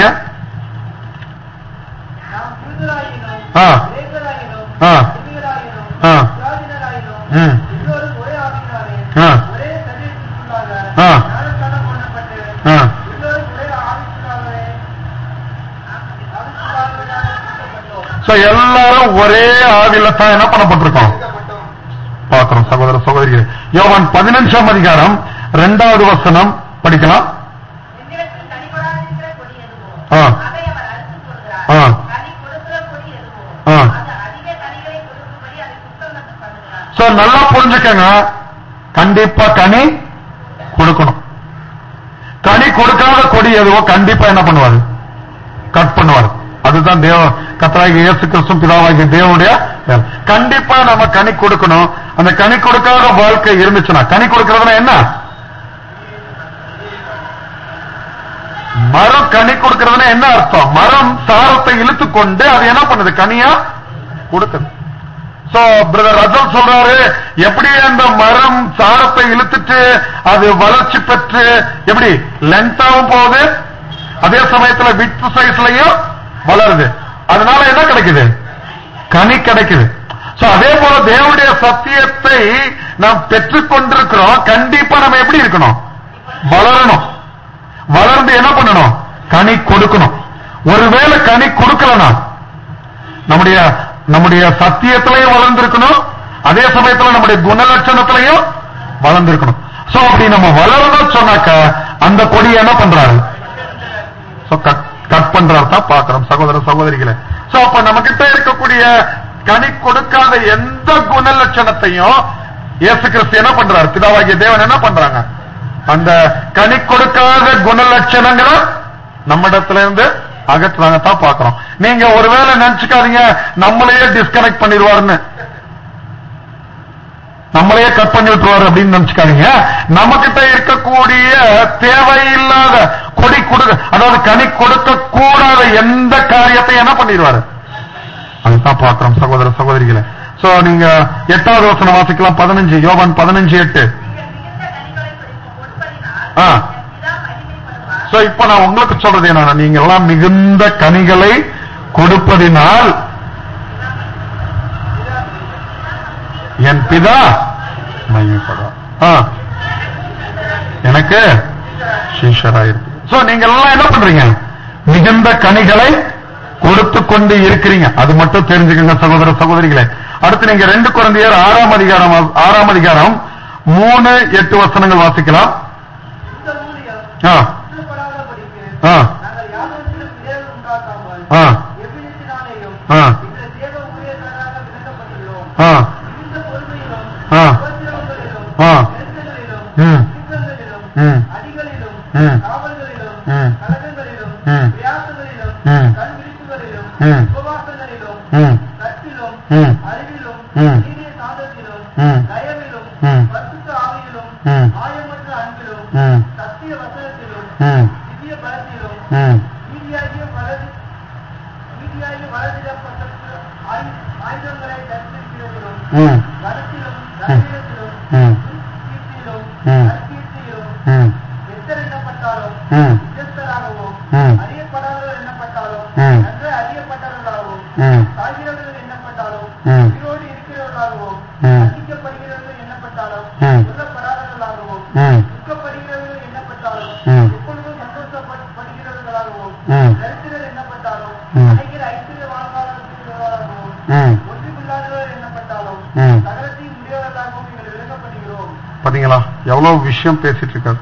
B: நாம் யூதராயினோம்,
A: ஆ.
B: கிரேக்கராயினோம்,
A: ஆ.
B: எபிரேயராயினோம்,
A: ஆ.
B: இஸ்ராயேலராயினோம்,
A: ம்.
B: எல்லோரும் ஒரே ஆவியினாலே,
A: ஆ.
B: ஒரே சரீரத்திற்குள்ளாக
A: ஆ.
B: ஞானஸ்நானம் பண்ணப்பட்டு,
A: ஆ.
B: எல்லோரும் ஒரே ஆவிக்குள்ளாகவே, ஆவிக்குள்ளாகவே ரட்சிக்கப்பட்டோம்.
A: சோ எல்லாரும் ஒரே ஆவில தான் என்ன பண்ணப்பட்டிருக்கோம்
B: ரட்சிக்கப்பட்டோம்.
A: பார்க்கிறோம் சகோதர சகோதரிகளே யோவான் பதினஞ்சாம் அதிகாரம் இரண்டாவது வசனம் படிக்கலாம்
C: என்னிடத்தில் கனிகொடாதிருக்கிற கொடி எதுவோ,
A: ஆ.
C: அதை அவர் அறுத்துப் போடுகிறார்.
A: ஆ.
C: கனி கொடுக்கிற கொடி எதுவோ,
A: ஆ.
C: அது அதிக கனிகளை கொடுக்கும்படி அதை சுத்தம் பண்ணுகிறார்.
A: சோ நல்லா புரிஞ்சுக்கங்க கண்டிப்பா கனி கொடுக்கணும் கனி கொடுக்காத கொடி எதுவோ கண்டிப்பா என்ன பண்ணுவாரு கட் பண்ணுவாரு அதுதான் தேவ கத்தராகிய இயேசு கிறிஸ்துவும் பிதாவாகிய தேவனுடைய வேலை. கண்டிப்பா நம்ம கனி கொடுக்கணும் அந்த கனி கொடுக்காத வாழ்க்கை இருந்துச்சுன்னா கனி கொடுக்கறதுனா என்ன மரம் கனி கொடுக்கறதுனா என்ன அர்த்தம் மரம் சாரத்தை இழுத்து கொண்டு அது என்ன பண்ணுது கனியா கொடுக்குது சோ பிரதர் ரஜல் சொல்றாரு எப்படி அந்த மரம் சாரத்தை இழுத்துட்டு அது வளர்ச்சி பெற்று எப்படி லென்த்தாவும் போகுது அதே சமயத்துல வித்து சைஸ்லயும் வளருது அதனால என்ன கிடைக்குது கனி கிடைக்குது சோ அதே போல தேவனுடைய சத்தியத்தை நாம் பெற்றுக் கொண்டிருக்கிறோம் கண்டிப்பா நம்ம எப்படி இருக்கணும் வளரணும் வளர்ந்து என்ன பண்ணணும் கனி கொடுக்கணும் ஒருவேளை கனி கொடுக்கலனா நம்முடைய நம்முடைய சத்தியத்திலையும் வளர்ந்திருக்கணும் அதே சமயத்துல நம்முடைய குணலட்சணத்திலையும் வளர்ந்திருக்கணும் சோ அப்படி நம்ம வளரணும் சொன்னாக்க அந்த கொடி என்ன பண்றாரு சோ கட் கட் பண்றாரு தான் பாக்குறோம் சகோதர சகோதரிகளே சோ அப்ப நம்ம கிட்ட இருக்கக்கூடிய கனி கொடுக்காத எந்த குணலட்சணத்தையும் இயேசு கிறிஸ்து என்ன பண்றாரு பிதாவாகிய தேவன் என்ன பண்றாங்க அந்த கனி கொடுக்காத குணலட்சணங்களை நம்மிடத்துல இருந்து அகற்றுறாங்க தான் பாக்குறோம் நீங்க ஒருவேளை நினைச்சுக்காதீங்க நம்மளையே டிஸ்கனெக்ட் பண்ணிடுவாருன்னு நம்மளையே கட் பண்ணி விட்டுருவாரு அப்படின்னு நினைச்சுக்காதீங்க நம்ம கிட்ட இருக்கக்கூடிய தேவையில்லாத கொடி கொடு அதாவது கனி கொடுக்க கூடாத எந்த காரியத்தையும் என்ன பண்ணிடுவாரு அதுதான் பார்க்கிறோம் சகோதர சகோதரிகளை சோ நீங்க எட்டாவது வசனம் வாசிக்கலாம் பதினஞ்சு யோவான் பதினஞ்சு எட்டு
C: நீங்கள் மிகுந்த கனிகளை கொடுக்கும் கொடுப்பதினால்
A: ஆ.
C: என் பிதா மகிமைப்படுவார்.
A: சோ இப்ப நான் உங்களுக்கு சொல்றது என்னன்னா நீங்க எல்லாம் மிகுந்த கனிகளை கொடுப்பதினால் என் பிதா மகிமைப்படுவார் ஆ. எனக்கு சீஷராயிருக்கு சோ நீங்க எல்லாம் என்ன பண்றீங்க மிகுந்த கனிகளை கொடுத்து கொண்டு இருக்கிறீங்க அது மட்டும் தெரிஞ்சுக்கங்க சகோதர சகோதரிகளே அடுத்து நீங்க ரெண்டு குழந்தையர் ஆறாம் அதிகாரம் ஆறாம் அதிகாரம் மூணு எட்டு வசனங்கள் வாசிக்கலாம்
B: இந்த ஊழியம்
A: ஆ
B: சுத்தப்படாதபடிக்கு
A: ஆ
B: நாங்கள் யாவருக்கும் விளைவு உண்டாக்காமல்
A: ஆ
B: எவ்விதத்தினாலேயும்
A: ஆ
B: இந்த தேவ ஊழியக்காரராக விளக்கப்பட்டுள்ளோம்
A: ஆ
B: மிகுந்த பொறுமையிலும்
A: ஆ.
B: உபத்திரவங்களிலும்
A: ஆ.
B: நெருக்கங்களிலும்
A: ம்.
B: துன்பங்களிலும்
A: ம்.
B: அடிகளிலும்
A: ம்.
B: காவல்களிலும்
A: ம்.
B: கலகங்களிலும்
A: ம்.
B: பிரயாசங்களிலும்
A: ம்.
B: கண்விழிப்புகளிலும்
A: ம்.
B: உபவாசங்களிலும்
A: ம்
B: கற்பிலும்
A: ம்.
B: அறிவிலும்
A: ம்.
B: நீதிய சாந்தத்திலும்
A: ம்.
B: தயவிலும்
A: ம்.
B: பரிசுத்த ஆவியிலும்
A: ம்.
B: ஆயமற்ற அன்பிலும்
A: ம்.
B: சத்திய வசனத்திலும்
A: ம்
B: திவ்ய பலத்திலும்
A: ம்
B: நீதியாகிய வலது நீதியாகிய வலதிடப்பட்ட ஆயு- ஆயுதங்களை தரிசிக்கிறதிலும்
A: ம்
B: கருத்திலும் தைரியத்திலும்
A: ம்
B: கீர்த்தியிலும்
A: ம்.
B: நற்கீர்த்தியிலும்
A: ம்
B: எத்தர் எண்ணப்பட்டாலும்
A: ம்
B: விஜஸ்தராகவும்
A: ம்.
B: அறியப்படாதவர் எண்ணப்பட்டாலும்
A: ம்.
B: நன்கு அறியப்பட்டவர்களாகவும்
A: ம்
B: சாகிறவர்கள் எண்ணப்பட்டாலும்
A: ம்.
B: உயிரோடு இருக்கிறவர்களாகவும்
A: ம்.
B: ரசிக்கப்படுகிறவர்கள் எண்ணப்பட்டாலும்
A: ம்.
B: சொல்லப்படாதவர்களாகவும்
A: எவ்வளவு விஷயம் பேசிட்டு இருக்காரு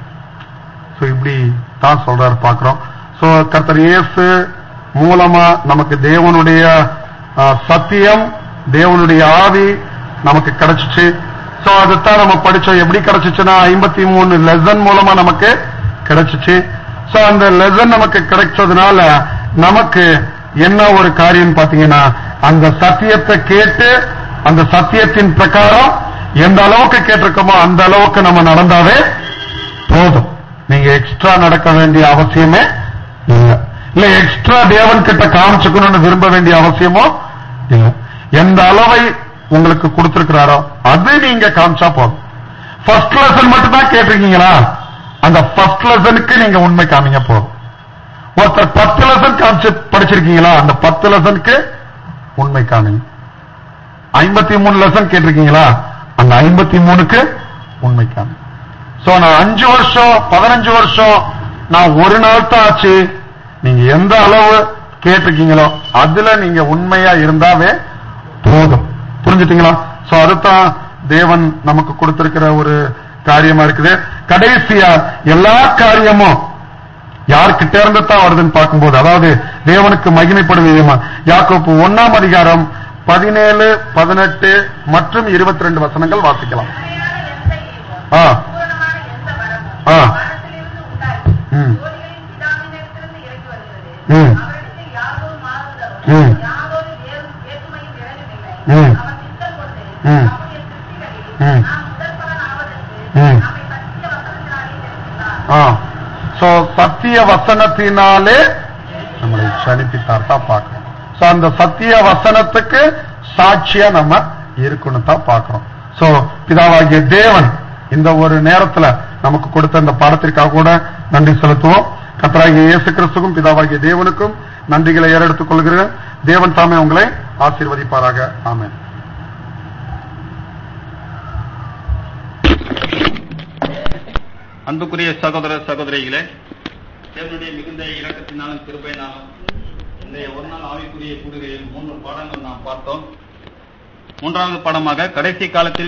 A: சோ இப்படி தான் சொல்றாரு பாக்குறோம் சோ கர்த்தர் இயேசு மூலமா நமக்கு தேவனுடைய ஆ, சத்தியம் தேவனுடைய ஆவி நமக்கு கிடைச்சிச்சு சோ அதுதான் நம்ம படிச்சோம் எப்படி கிடைச்சிச்சுன்னா ஐம்பத்தி மூணு லெசன் மூலமா நமக்கு கிடைச்சிச்சு சோ அந்த லெசன் நமக்கு கிடைச்சதுனால நமக்கு என்ன ஒரு காரியம் பாத்தீங்கன்னா அந்த சத்தியத்தை கேட்டு அந்த சத்தியத்தின் பிரகாரம் எந்த அளவுக்கு கேட்டிருக்கோமோ அந்த அளவுக்கு நம்ம நடந்தாவே போதும் நீங்க எக்ஸ்ட்ரா நடக்க வேண்டிய அவசியமே இல்ல இல்ல எக்ஸ்ட்ரா தேவன் கிட்ட காமிச்சுக்கணும்னு விரும்ப வேண்டிய அவசியமோ இல்ல எந்த அளவை உங்களுக்கு கொடுத்திருக்கிறாரோ அது நீங்க காமிச்சா போதும் ஃபர்ஸ்ட் லெசன் மட்டும் தான் கேட்டிருக்கீங்களா அந்த ஃபர்ஸ்ட் லெசனுக்கு நீங்க உண்மை காமிங்க போதும் ஒருத்தர் பத்து லெசன் காமிச்சு படிச்சிருக்கீங்களா அந்த பத்து லெசனுக்கு உண்மை காமிங்க ஐம்பத்தி மூணு லெசன் கேட்டிருக்கீங்களா அந்த ஐம்பத்தி மூணுக்கு உண்மை காமிங்க சோ நான் அஞ்சு வருஷம் பதினஞ்சு வருஷம் நான் ஒரு நாள் தான் ஆச்சு நீங்க எந்த அளவு கேட்டிருக்கீங்களோ அதுல நீங்க உண்மையா இருந்தாவே போதும் புரிஞ்சுட்டீங்களா சோ அதுதான் தேவன் நமக்கு கொடுத்திருக்கிற ஒரு காரியமா இருக்குது கடைசியா எல்லா காரியமும் யார்கிட்ட இருந்து தான் வருதுன்னு பார்க்கும்போது அதாவது தேவனுக்கு மகிமைப்படும் விதமா யாக்கோப்பு ஒன்னாம் அதிகாரம் பதினேழு பதினெட்டு மற்றும் இருபத்தி ரெண்டு வசனங்கள் வாசிக்கலாம்
C: உண்மையான எந்த ஈவும்,
A: ஆ
C: பூரணமான எந்த வரமும்
A: ஆ.
C: வானத்திலிருந்து உண்டாகி,
A: ம்.
C: ஜோதிகளின் பிதாவினிடத்திலிருந்து இறங்கி வருகிறது.
A: ம்.
C: அவரிடத்தில் யாதொரு மாறுதலும்,
A: ம்.
C: யாதொரு வேறு- வேற்றுமையும் விலகவில்லை.
A: ம்.
C: அவர் சித்தம் கொண்டு,
A: ம்.
C: நம்முடைய சிருஷ்டிகளில்
A: ம்.
C: நாம் முதற்பலன் ஆவதற்கு,
A: ம்.
C: நம்மை சத்திய வசனத்தினாலே தெரிவித்தார்.
A: ஆ சோ சத்திய வசனத்தினாலே நம்மளை சனிப்பித்தார் தான் பார்க்கிறோம் சோ அந்த சத்திய வசனத்துக்கு சாட்சியா நம்ம இருக்கணும் தான் பார்க்கிறோம் சோ பிதாவாகிய தேவன் இந்த ஒரு நேரத்துல நமக்கு கொடுத்த இந்த பாடத்திற்காக கூட நன்றி செலுத்துவோம் கத்தராகிய இயேசு கிறிஸ்துக்கும் பிதாவாகிய தேவனுக்கும் நன்றிகளை ஏறெடுத்துக் கொள்கிறேன் தேவன் தாமே உங்களை ஆசீர்வதிப்பாராக ஆமென்
D: அன்புக்குரிய சகோதர சகோதரிகளே தேவனுடைய மிகுந்த இரக்கத்தினாலும் கிருபையினாலும் இன்றைய ஒரு நாள் ஆவிக்குரிய கூடுகையில் மூன்று பாடங்கள் நாம் பார்த்தோம் மூன்றாவது பாடமாக கடைசி காலத்தில்